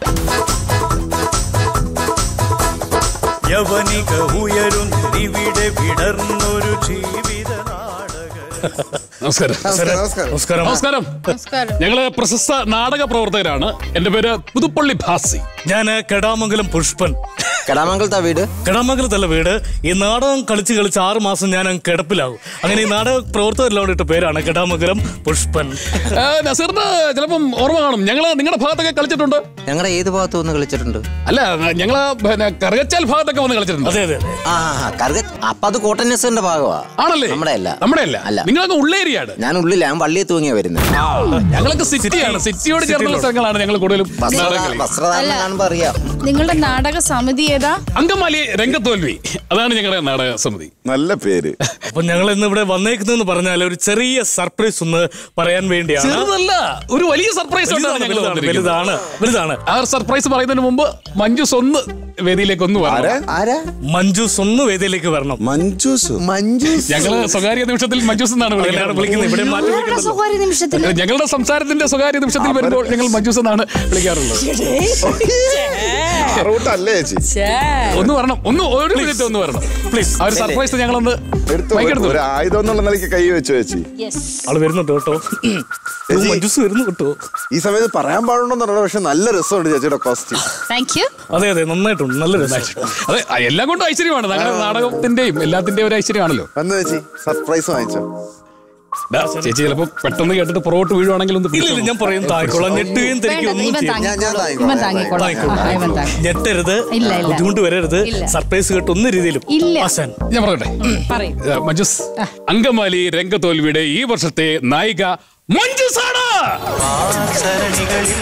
യവനിക ഉയരുന്നിവിടെ വിടർന്നൊരു ജീവിത നാടക നമസ്കാരം നമസ്കാരം നമസ്കാരം നമസ്കാരം നമസ്കാരം നമസ്കാരം ഞങ്ങള് പ്രശസ്ത നാടക പ്രവർത്തകരാണ് എന്റെ പേര് പുതുപ്പള്ളി ഭാസി ഞാൻ കെടാമംഗലം പുഷ്പൻ കടാമംഗലത്താ വീട് കെടാമംഗലത്തല്ല വീട് ഈ നാടകം കളിച്ച് കളിച്ച് ആറ് മാസം ഞാൻ അങ്ങ് കിടപ്പിലാവും അങ്ങനെ ഈ നാടക പ്രവർത്തകരെല്ലാം ഇട്ട പേരാണ് കെടാമംഗലം പുഷ്പൻ ആ, നസീറിന് ചിലപ്പം ഓർമ്മ കാണും ഞങ്ങള് നിങ്ങളുടെ ഭാഗത്തൊക്കെ കളിച്ചിട്ടുണ്ട് ഞങ്ങളുടെ ഏത് ഭാഗത്ത് വന്ന് കളിച്ചിട്ടുണ്ട് അല്ല ഞങ്ങള് പിന്നെ കറുകച്ചാൽ ഭാഗത്തൊക്കെ വന്ന് കളിച്ചിട്ടുണ്ട് അതെ അതെ അതെ ആ കറുക അപ്പൊ അത് കോട്ടൺ നെസറിന്റെ ഭാഗമാ ആണല്ലേ നമ്മുടെ അല്ല നമ്മുടെ അല്ല അല്ല നിങ്ങളൊക്കെ ഉള്ളേരിയാണ് ഞാൻ ഉള്ളിൽ ഞാൻ വള്ളിയെ തൂങ്ങിയാ വരുന്നത് ഞങ്ങളൊക്കെ സിറ്റിയാണ് സിറ്റിയോട് ചേർന്നുള്ള സ്ഥലങ്ങളാണ് ഞങ്ങൾ കൂടുതലും നാടകം കളി. വസ്ത്രധാരണം കാണുമ്പോ അറിയാം നിങ്ങളുടെ നാടക സമിതി ഏതാ അങ്കമാലി രംഗത്തോൽവി അതാണ് ഞങ്ങളുടെ നാടക സമിതി നല്ല പേര് അപ്പൊ ഞങ്ങൾ ഇന്ന് ഇവിടെ വന്നേക്കുന്നതെന്ന് പറഞ്ഞാൽ ഒരു ചെറിയ സർപ്രൈസ് ഒന്ന് പറയാൻ വേണ്ടിയാണ് ചെറുതല്ല ഒരു വലിയ സർപ്രൈസ് വലുതാണ്, വലുതാണ്, വലുതാണ് വലുതാണ് ആ സർപ്രൈസ് പറയുന്നതിന് മുമ്പ് മഞ്ജുസ് ഒന്ന് വേദിയിലേക്ക് ഒന്ന് വരണം ആരാ മഞ്ജുസ് ഒന്ന് വേദിയിലേക്ക് വരണം മഞ്ജൂസ് മഞ്ജു ഞങ്ങള് സ്വകാര്യ നിമിഷത്തിൽ മഞ്ജൂസ് എന്നാണ് എല്ലാവരും വിളിക്കുന്നത് വിളിക്കുന്നത് ഇവിടെ മാറ്റി നിങ്ങളുടെ വിളിക്കുന്നത് സ്വകാര്യ നിമിഷത്തിൽ ഞങ്ങളുടെ സംസാരത്തിന്റെ സ്വകാര്യ നിമിഷത്തിൽ വരുമ്പോൾ ഞങ്ങൾ മഞ്ജൂസ് എന്നാണ് വിളിക്കാറുള്ളത് റൂട്ടല്ലേ ചേച്ചി ഒന്ന് വരണം ഒന്ന് ഒരു മിനിറ്റ് ഒന്ന് വരണം പ്ലീസ് ആ ഒരു സർപ്രൈസ് ഞങ്ങളൊന്ന് എടുത്തു മൈക്കെടുത്തു ഒരു ആയുധം എന്നുള്ള നിലയ്ക്ക് കൈ വെച്ചു ചേച്ചി ആള് വരുന്നുണ്ട് കേട്ടോ ഓ, മഞ്ജുസ് വരുന്നു കേട്ടോ ഈ സമയത്ത് പറയാൻ പാടുണ്ടോന്നറിയില്ല പക്ഷെ നല്ല രസമുണ്ട് ചേച്ചിയുടെ കോസ്റ്റ്യൂം താങ്ക് യു അതെ അതെ നന്നായിട്ടുണ്ട് നല്ല രസം അതെ ആ, എല്ലാം കൊണ്ടും ഐശ്വര്യമാണ് ഞങ്ങളുടെ നാടകത്തിന്റെയും എല്ലാത്തിന്റെയും ഒരു ഐശ്വര്യമാണല്ലോ വന്നു ചേച്ചി സർപ്രൈസ് വാങ്ങിച്ചോ ദാ, ചേച്ചി ചിലപ്പോ പെട്ടെന്ന് കേട്ടിട്ട് പുറകോട്ട് വീഴുവാണെങ്കിൽ ഒന്ന് ഇല്ല ഇല്ല ഞാൻ പറയും താങ്ങിക്കോളാം ഞെട്ടുകയും തിരിക്കുകയും ഒന്നും ഇവൻ ചെയ്യും ഞാൻ ഞാൻ ഇവൻ താങ്ങിക്കോളാം ആ, ഇവൻ താങ്ങി ഞെട്ടരുത് ഇല്ല, ഇല്ല. ബുദ്ധിമുട്ട് വരരുത് ഇല്ല. സർപ്രൈസ് കേട്ട് ഒന്നും രീതിയിലും ഇല്ല. ആശാൻ ഞാൻ പറയട്ടെ പറയും ഏ, മഞ്ജുസ് അങ്കമാലി രംഗത്തോൽവിയുടെ ഈ വർഷത്തെ നായിക മഞ്ജുസാണ് സരണികളിൽ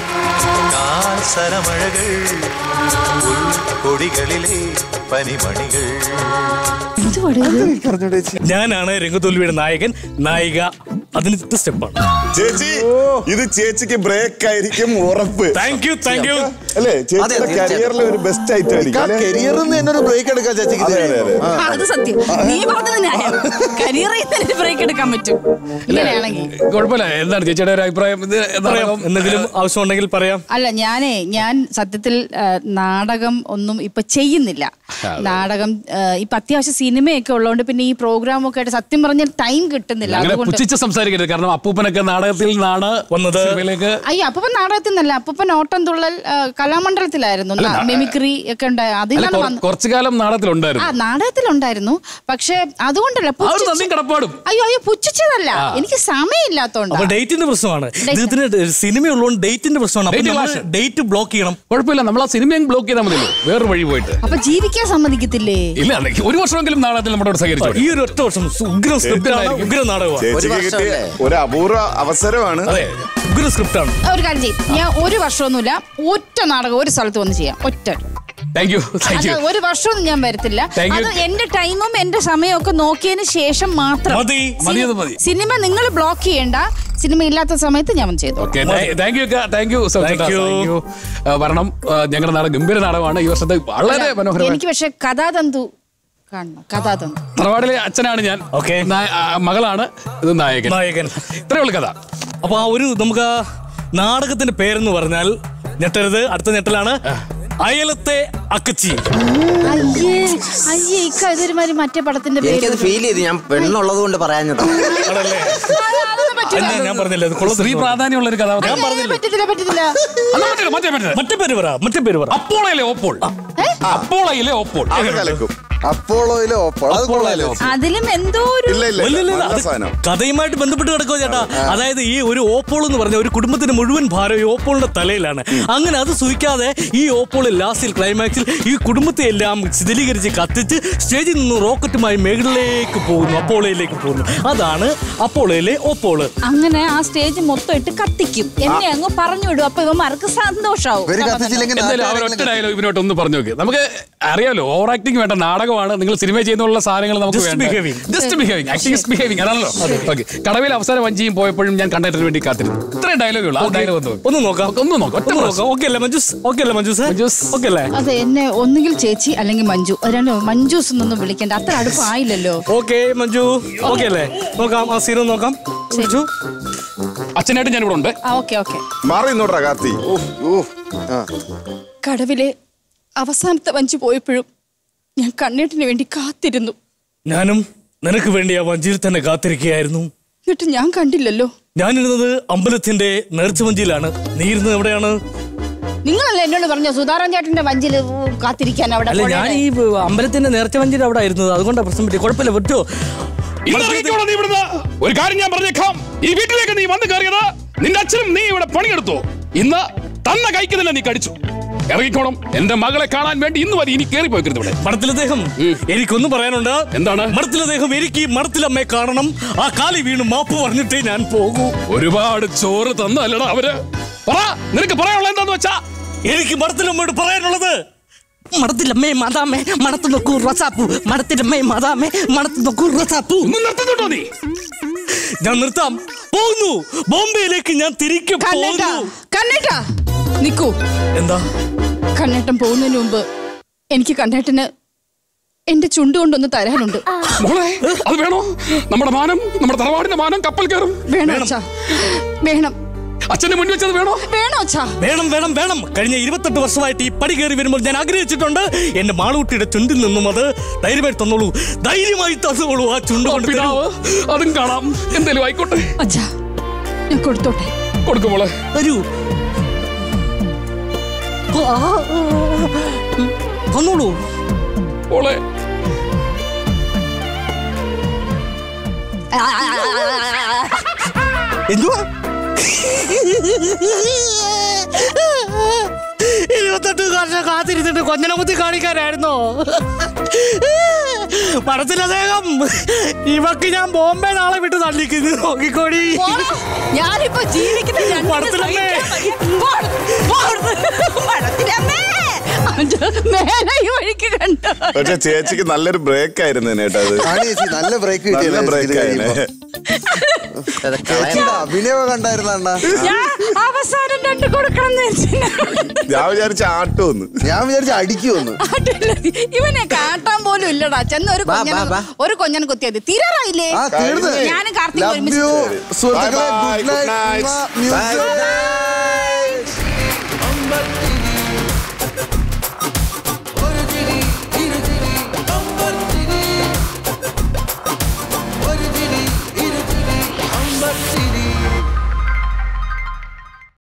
കാൽസരമഴകൾ കൊടികളിലെ പനിമണികൾ പറഞ്ഞോട്ടെ ചേച്ചി ഞാനാണ് രംഗത്തോൽവിയുടെ നായകൻ നായിക അതിന് സ്റ്റെപ്പാണ് ചേച്ചി ഇത് ചേച്ചിക്ക് ബ്രേക്ക് ആയിരിക്കും ഉറപ്പ് താങ്ക് യു താങ്ക് യു അല്ലേ ചേച്ചിയുടെ തീർച്ചയായിട്ടും. കരിയറിലെ ഒരു ബെസ്റ്റ് ആയിട്ട് ആയിരിക്കും അല്ലേ? കരിയറിൽ നിന്ന് തന്നെ ഒരു ബ്രേക്ക് എടുക്കാം ചേച്ചിക്ക് അതെ, അതെ, അതെ. ആ. അത് സത്യം നീ പറഞ്ഞത് ന്യായം കരിയറിൽ തന്നെ ബ്രേക്ക് എടുക്കാൻ പറ്റും ഇങ്ങനെയാണെങ്കിൽ കുഴപ്പമില്ല എന്താണ് ചേച്ചിയുടെ ഒരു അഭിപ്രായം ഇത് പറയാം നാടകം എന്തെങ്കിലും ആവശ്യമുണ്ടെങ്കിൽ പറയാം അല്ല ഞാനേ ഞാൻ സത്യത്തിൽ ആ, നാടകം ഒന്നും ഇപ്പൊ ചെയ്യുന്നില്ല നാടകം ആ, ഇപ്പൊ അത്യാവശ്യം സിനിമയൊക്കെ ഉള്ളതുകൊണ്ട് പിന്നെ ഈ പ്രോഗ്രാം ഒക്കെ ആയിട്ട് സത്യം പറഞ്ഞാൽ ടൈം കിട്ടുന്നില്ല അങ്ങനെ അതുകൊണ്ട് പുച്ഛിച്ച് സംസാരിക്കരുത് കാരണം അപ്പൂപ്പനൊക്കെ നാടകത്തിൽ നിന്നാണ് വന്നത്. സിനിമയിലേക്ക് അയ്യോ അപ്പൂപ്പൻ നാടകത്തിൽ നിന്നല്ല അപ്പൂപ്പൻ ഓട്ടം തുള്ളൽ ആ, കലാമണ്ഡലത്തിലായിരുന്നു അല്ല, നാ- മിമിക്രി ഒക്കെ ഉണ്ടായി അല്ല, അതിനാണ് കൊ- വന്നത് കുറച്ചു കാലം ആ നാടകത്തിലുണ്ടായിരുന്നു നാടകത്തിലുണ്ടായിരുന്നു പക്ഷെ അതുകൊണ്ടല്ല ആ ഒരു പുച്ഛിച്ച്- നന്ദിയും കടപ്പാടും അയ്യോ അയ്യോ പുച്ഛിച്ചതല്ല എനിക്ക് സമയമില്ലാത്തോണ്ടാ അപ്പൊ ഡേറ്റിന്റെ പ്രശ്നമാണ് ഇദ്ദേഹത്തിന് സിനിമ ഉള്ളതുകൊണ്ട് ഡേറ്റിന്റെ പ്രശ്നമാണ് Date അപ്പൊ clash. ഡേറ്റ് ബ്ലോക്ക് ചെയ്യണം കുഴപ്പമില്ല നമ്മൾ ആ സിനിമയും ബ്ലോക്ക് ചെയ്താൽ മതിയല്ലോ വേറൊരു വഴി പോയിട്ട് അപ്പൊ ജീവിക്കാൻ സമ്മതിക്കത്തില്ലേ ഇല്ല അല്ല, ഒരു വർഷമെങ്കിലും നാടകത്തിൽ നമ്മുടെ സഹകരിച്ചു ഈ ഒരു ഒറ്റ വർഷം ഉഗ്ര സ്ക്രിപ്റ്റ് ഉഗ്ര നാടകമാണ് ചേച്ചിക്ക് വർഷം കിട്ടിയ അല്ലേ? ഒരു അപൂർവ അവസരമാണ് അതെ ഉഗ്ര സ്ക്രിപ്റ്റ് ആണ് ഒരു കാര്യം ചെയ്യും ഞാൻ ഒരു വർഷമൊന്നുമില്ല ഒറ്റ നാടകം ഒരു സ്ഥലത്ത് വന്ന് ചെയ്യാം ഒറ്റ താങ്ക് യു താങ്ക് യു അത് ഒരു വർഷമൊന്നും ഞാൻ വരത്തില്ല Thank you. അത് എന്റെ ടൈമും എന്റെ സമയവും ഒക്കെ നോക്കിയതിന് ശേഷം മാത്രം മതി. മതി, അത് മതി. സിനിമ നിങ്ങൾ ബ്ലോക്ക് ചെയ്യണ്ട സിനിമ ഇല്ലാത്ത സമയത്ത് ഞാൻ വന്ന് ചെയ്തു okay thank you thank you Thank you. വരണം ആ, ഞങ്ങളുടെ നാടകം ഗംഭീര നാടകമാണ് ഈ വർഷത്തെ വളരെ മനോഹരമായ എനിക്ക് പക്ഷെ കഥാതന്തു കാണണം കഥാതന്തു തറവാടിലെ അച്ഛനാണ് ഞാൻ Okay. നായ- ആ, മകളാണ് ഇത് നായകൻ നായകൻ ഇത്രയേ ഉള്ളു കഥ അപ്പൊ ആ ഒരു നമുക്ക് ആ നാടകത്തിന്റെ പേരെന്ന് പറഞ്ഞാൽ ഞെട്ടരുത് അടുത്ത ഞെട്ടലാണ് അയലത്തെ അക്കച്ചി അയ്യേ അയ്യേ ഇക്ക ഇതൊരുമാതിരി മറ്റേ പടത്തിന്റെ പേര് എനിക്കത് ഫീൽ ചെയ്തു ഞാൻ പെണ്ണുള്ളത് കൊണ്ട് പറയാഞ്ഞതാ ആണല്ലേ അതൊന്നും പറ്റില്ല. അല്ല, ഞാൻ പറഞ്ഞില്ലേ അത് കൊള്ളത്തില്ല. സ്ത്രീ പ്രാധാന്യമുള്ള ഒരു കഥാപാത്രം ഏ, പറ്റത്തില്ല പറ്റത്തില്ല അല്ല, മറ്റേ- മറ്റേ- മറ്റേ. മറ്റേ പേര് പറ മറ്റേ പേര് പറ അപ്പോളയിലെ ഓപ്പോൾ അപ്പോളയിലെ ഓപ്പോൾ അത് കലക്കും അപ്പോളോയിലെ ഓപ്പോൾ അത് കൊള്ളാലോ അതിലും എന്തോ ഒരു ഇല്ല ഇല്ല ഇല്ല, ഇല്ല, ഇല്ല, നല്ല അത് സാധനം കഥയുമായിട്ട് ബന്ധപ്പെട്ട് കിടക്കുക ചേട്ടാ അതായത് ഈ ഒരു ഓപ്പോൾ എന്ന് പറഞ്ഞ ഒരു കുടുംബത്തിന്റെ മുഴുവൻ ഭാരം ഈ ഓപ്പോളിന്റെ തലയിലാണ് അങ്ങനെ അത് സൂഹിക്കാതെ ഈ ഓപ്പോൾ ലാസ്റ്റിൽ ക്ലൈമാക്സിൽ ഈ കുടുംബത്തെ എല്ലാം ശിഥിലീകരിച്ച് കത്തിച്ച് സ്റ്റേജിൽ നിന്ന് റോക്കറ്റുമായി മേഘളിലേക്ക് പോകുന്നു അപ്പോളയിലേക്ക് പോകുന്നു അതാണ് അപ്പോളയിലെ ഓപ്പോള് അങ്ങനെ ആ സ്റ്റേജ് മൊത്തം ഇട്ട് കത്തിക്കും എന്നെ അങ്ങ് പറഞ്ഞു വിടും അപ്പൊ ഇവന്മാർക്ക് സന്തോഷാവും ഇവര് കത്തിച്ചില്ലെങ്കിൽ എന്തായാലും അവർ ഒറ്റ ഡയലോഗ് ഇവനോട്ട് ഒന്ന് പറഞ്ഞു നോക്കി നമുക്ക് അറിയാലോ ഓവർ ആക്ടിങ് വേണ്ട നാടകമാണ് നിങ്ങൾ സിനിമ ചെയ്യുന്നുള്ള സാധനങ്ങൾ നമുക്ക് Just വേണ്ട behaving. Just behaving acting is behaving അതാണല്ലോ ഓക്കെ കടവിൽ അവസാനം വഞ്ചിയും പോയപ്പോഴും ഞാൻ കണ്ടതിന് വേണ്ടി കാത്തിരുന്നു ഇത്രയും ഡയലോഗുള്ളൂ ആ ഡയലോഗ് ഒന്ന് നോക്ക്. ഒന്ന് നോക്കാം ഒന്ന് നോക്കാം ഒറ്റ ഒന്ന് പ്രാവശ്യം. നോക്കാം ഓക്കെ അല്ലേ മഞ്ജൂസ് ഓക്കെ അല്ലേ മഞ്ജൂസ് മഞ്ജൂസ്. ഓക്കെ അല്ലേ അതെ എന്നെ ഒന്നുകിൽ ചേച്ചി അല്ലെങ്കിൽ മഞ്ജു അത് രണ്ടും മഞ്ജൂസ് എന്നൊന്നും വിളിക്കണ്ട അത്ര അടുപ്പായില്ലല്ലോ ഓക്കെ മഞ്ജു ഓക്കെ അല്ലേ നോക്കാം ആ സീൻ നോക്കാം മഞ്ജു അച്ഛനായിട്ട് ഞാൻ ഇവിടെ ഉണ്ട് ആ ഓക്കെ ഓക്കെ മാറി ഇന്നോട്ടാ കാർത്തി കടവിലെ അവസാനത്തെ വഞ്ചി പോയപ്പോഴും ഞാൻ കണ്ണീട്ടിന് വേണ്ടി കാത്തിരുന്നു ഞാനും നിനക്ക് വേണ്ടി ആ വഞ്ചിയിൽ തന്നെ കാത്തിരിക്കുകയായിരുന്നു എന്നിട്ട് ഞാൻ കണ്ടില്ലല്ലോ ഞാനിരുന്നത് അമ്പലത്തിന്റെ നേർച്ചവഞ്ചിയിലാണ് നീ ഇരുന്നത് എവിടെയാണ് നിങ്ങളല്ലേ എന്നോട് പറഞ്ഞ സുധാറാം ചേട്ടന്റെ വഞ്ചിയിൽ കാത്തിരിക്കാൻ അവിടെ അല്ല ഞാൻ ഈ അമ്പലത്തിന്റെ നേർച്ച വഞ്ചിയിൽ അവിടെ ആയിരുന്നത് അതുകൊണ്ടാ പ്രശ്നം പറ്റി കുഴപ്പമില്ല പറ്റോ ഇന്ന് ഇറങ്ങിക്കോളാം നീ ഇവിടുന്ന്. ഒരു കാര്യം ഞാൻ പറഞ്ഞേക്കാം ഈ വീട്ടിലേക്ക് നീ വന്നു കയറിയത് നിന്റെ അച്ഛനും നീ ഇവിടെ പണിയെടുത്തു ഇന്ന് തന്ന കൈക്ക് തന്നെ നീ കടിച്ചു ഇറങ്ങിക്കോണം എന്റെ മകളെ കാണാൻ വേണ്ടി ഇന്ന് വരെ ഇനി കയറി പോയിക്കരുത് ഇവിടെ മടത്തിലദ്ദേഹം എനിക്കൊന്നും പറയാനുണ്ട് എന്താണ്? മടത്തിലദ്ദേഹം എനിക്ക് ഈ മടത്തിലമ്മയെ കാണണം ആ കാലി വീണ് മാപ്പ് പറഞ്ഞിട്ടേ ഞാൻ പോകൂ ഒരുപാട് ചോറ് തന്നല്ലടാ അവര് പറ നിനക്ക് പറയാനുള്ള എന്താന്ന് വെച്ചാ എനിക്ക് മടത്തിലമ്മയോട് പറയാനുള്ളത് മടത്തിലമ്മേ മാതാമേ മണത്ത് നോക്കൂ റസാപ്പു മടത്തിലമ്മേ മാതാമേ മണത്ത് നോക്കൂ റസാപ്പു ഒന്ന് നിർത്തുന്നുണ്ടോ നീ ഞാൻ നിർത്താം പോകുന്നു ബോംബെയിലേക്ക് ഞാൻ തിരികെ കണ്ണേട്ടാ പോകുന്നു കണ്ണേട്ടാ നിക്കൂ എന്താ കണ്ണേട്ടൻ പോകുന്നതിന് മുമ്പ് എനിക്ക് കണ്ണേട്ടന് എന്റെ ചുണ്ട് കൊണ്ടൊന്ന് തരാനുണ്ട് മോളെ അത് വേണോ നമ്മുടെ മാനം നമ്മുടെ തറവാടിന്റെ മാനം കപ്പൽ കയറും വേണോ അച്ഛാ വേണം അച്ഛന്റെ മുന്നിൽ വെച്ചത് വേണോ വേണോ അച്ഛാ വേണം വേണം വേണം കഴിഞ്ഞ ഇരുപത്തെട്ട് വർഷമായിട്ട് ഈ പടി കയറി വരുമ്പോൾ ഞാൻ ആഗ്രഹിച്ചിട്ടുണ്ട് എന്റെ മാളൂട്ടിയുടെ ചുണ്ടിൽ നിന്നും അത് ധൈര്യമായി തന്നോളൂ ധൈര്യമായി തന്നോളൂ ആ ചുണ്ട് കൊണ്ട് തരൂ. പിതാവ് അതും കാണാം എന്തേലും ആയിക്കോട്ടെ അച്ഛാ ഞാൻ കൊടുത്തോട്ടെ കൊടുക്കും മോളെ തരൂ വന്നോളൂ ഓളെ എന്തുവാ ഇരുപത്തെട്ട് വർഷം കാത്തിരുന്നിട്ട് കൊഞ്ഞനമുത്തി കാണിക്കാനായിരുന്നോ മനസ്സിൽ അദ്ദേഹം ഇവക്ക് ഞാൻ ബോംബെ നാളെ വിട്ട് തള്ളിക്കുന്നു നോക്കിക്കോടി ഞാനിപ്പോ ജീവിക്കുന്ന രണ്ട് പടത്തിലമ്മേ. പടത്തിലമ്മേ മേലെ ഈ വഴിക്ക് കണ്ടോ പക്ഷെ ചേച്ചിക്ക് നല്ലൊരു ബ്രേക്ക് ആയിരുന്നു കേട്ടോ അത് ആണ് ചേച്ചി നല്ല ബ്രേക്ക് നല്ല ബ്രേക്ക് ആയിരുന്നു ചേച്ചിയുടെ അഭിനയം കണ്ടായിരുന്ന അണ്ണാ ഞാൻ അവസാനം രണ്ട് കൊടുക്കണം ഞാൻ വിചാരിച്ച ആട്ടുമെന്ന് ഞാൻ വിചാരിച്ച അടിക്കുമെന്ന് ഇവനെ കാട്ടാൻ പോലും ഇല്ലടാ ചെന്ന് ഒരു വാ, കൊഞ്ഞന വാ, വാ. ഒരു കൊഞ്ഞൻ കുത്തിയത് തീരാറായില്ലേ ആ തീർന്ന് ഞാനും കാർത്തിക ലവ് ഒരുമിച്ച് യു സുഹൃത്തുക്കളെ Bye bye, good good night. Night music ഒരു ചിരി ഇരു ചിരി അമ്പത്തി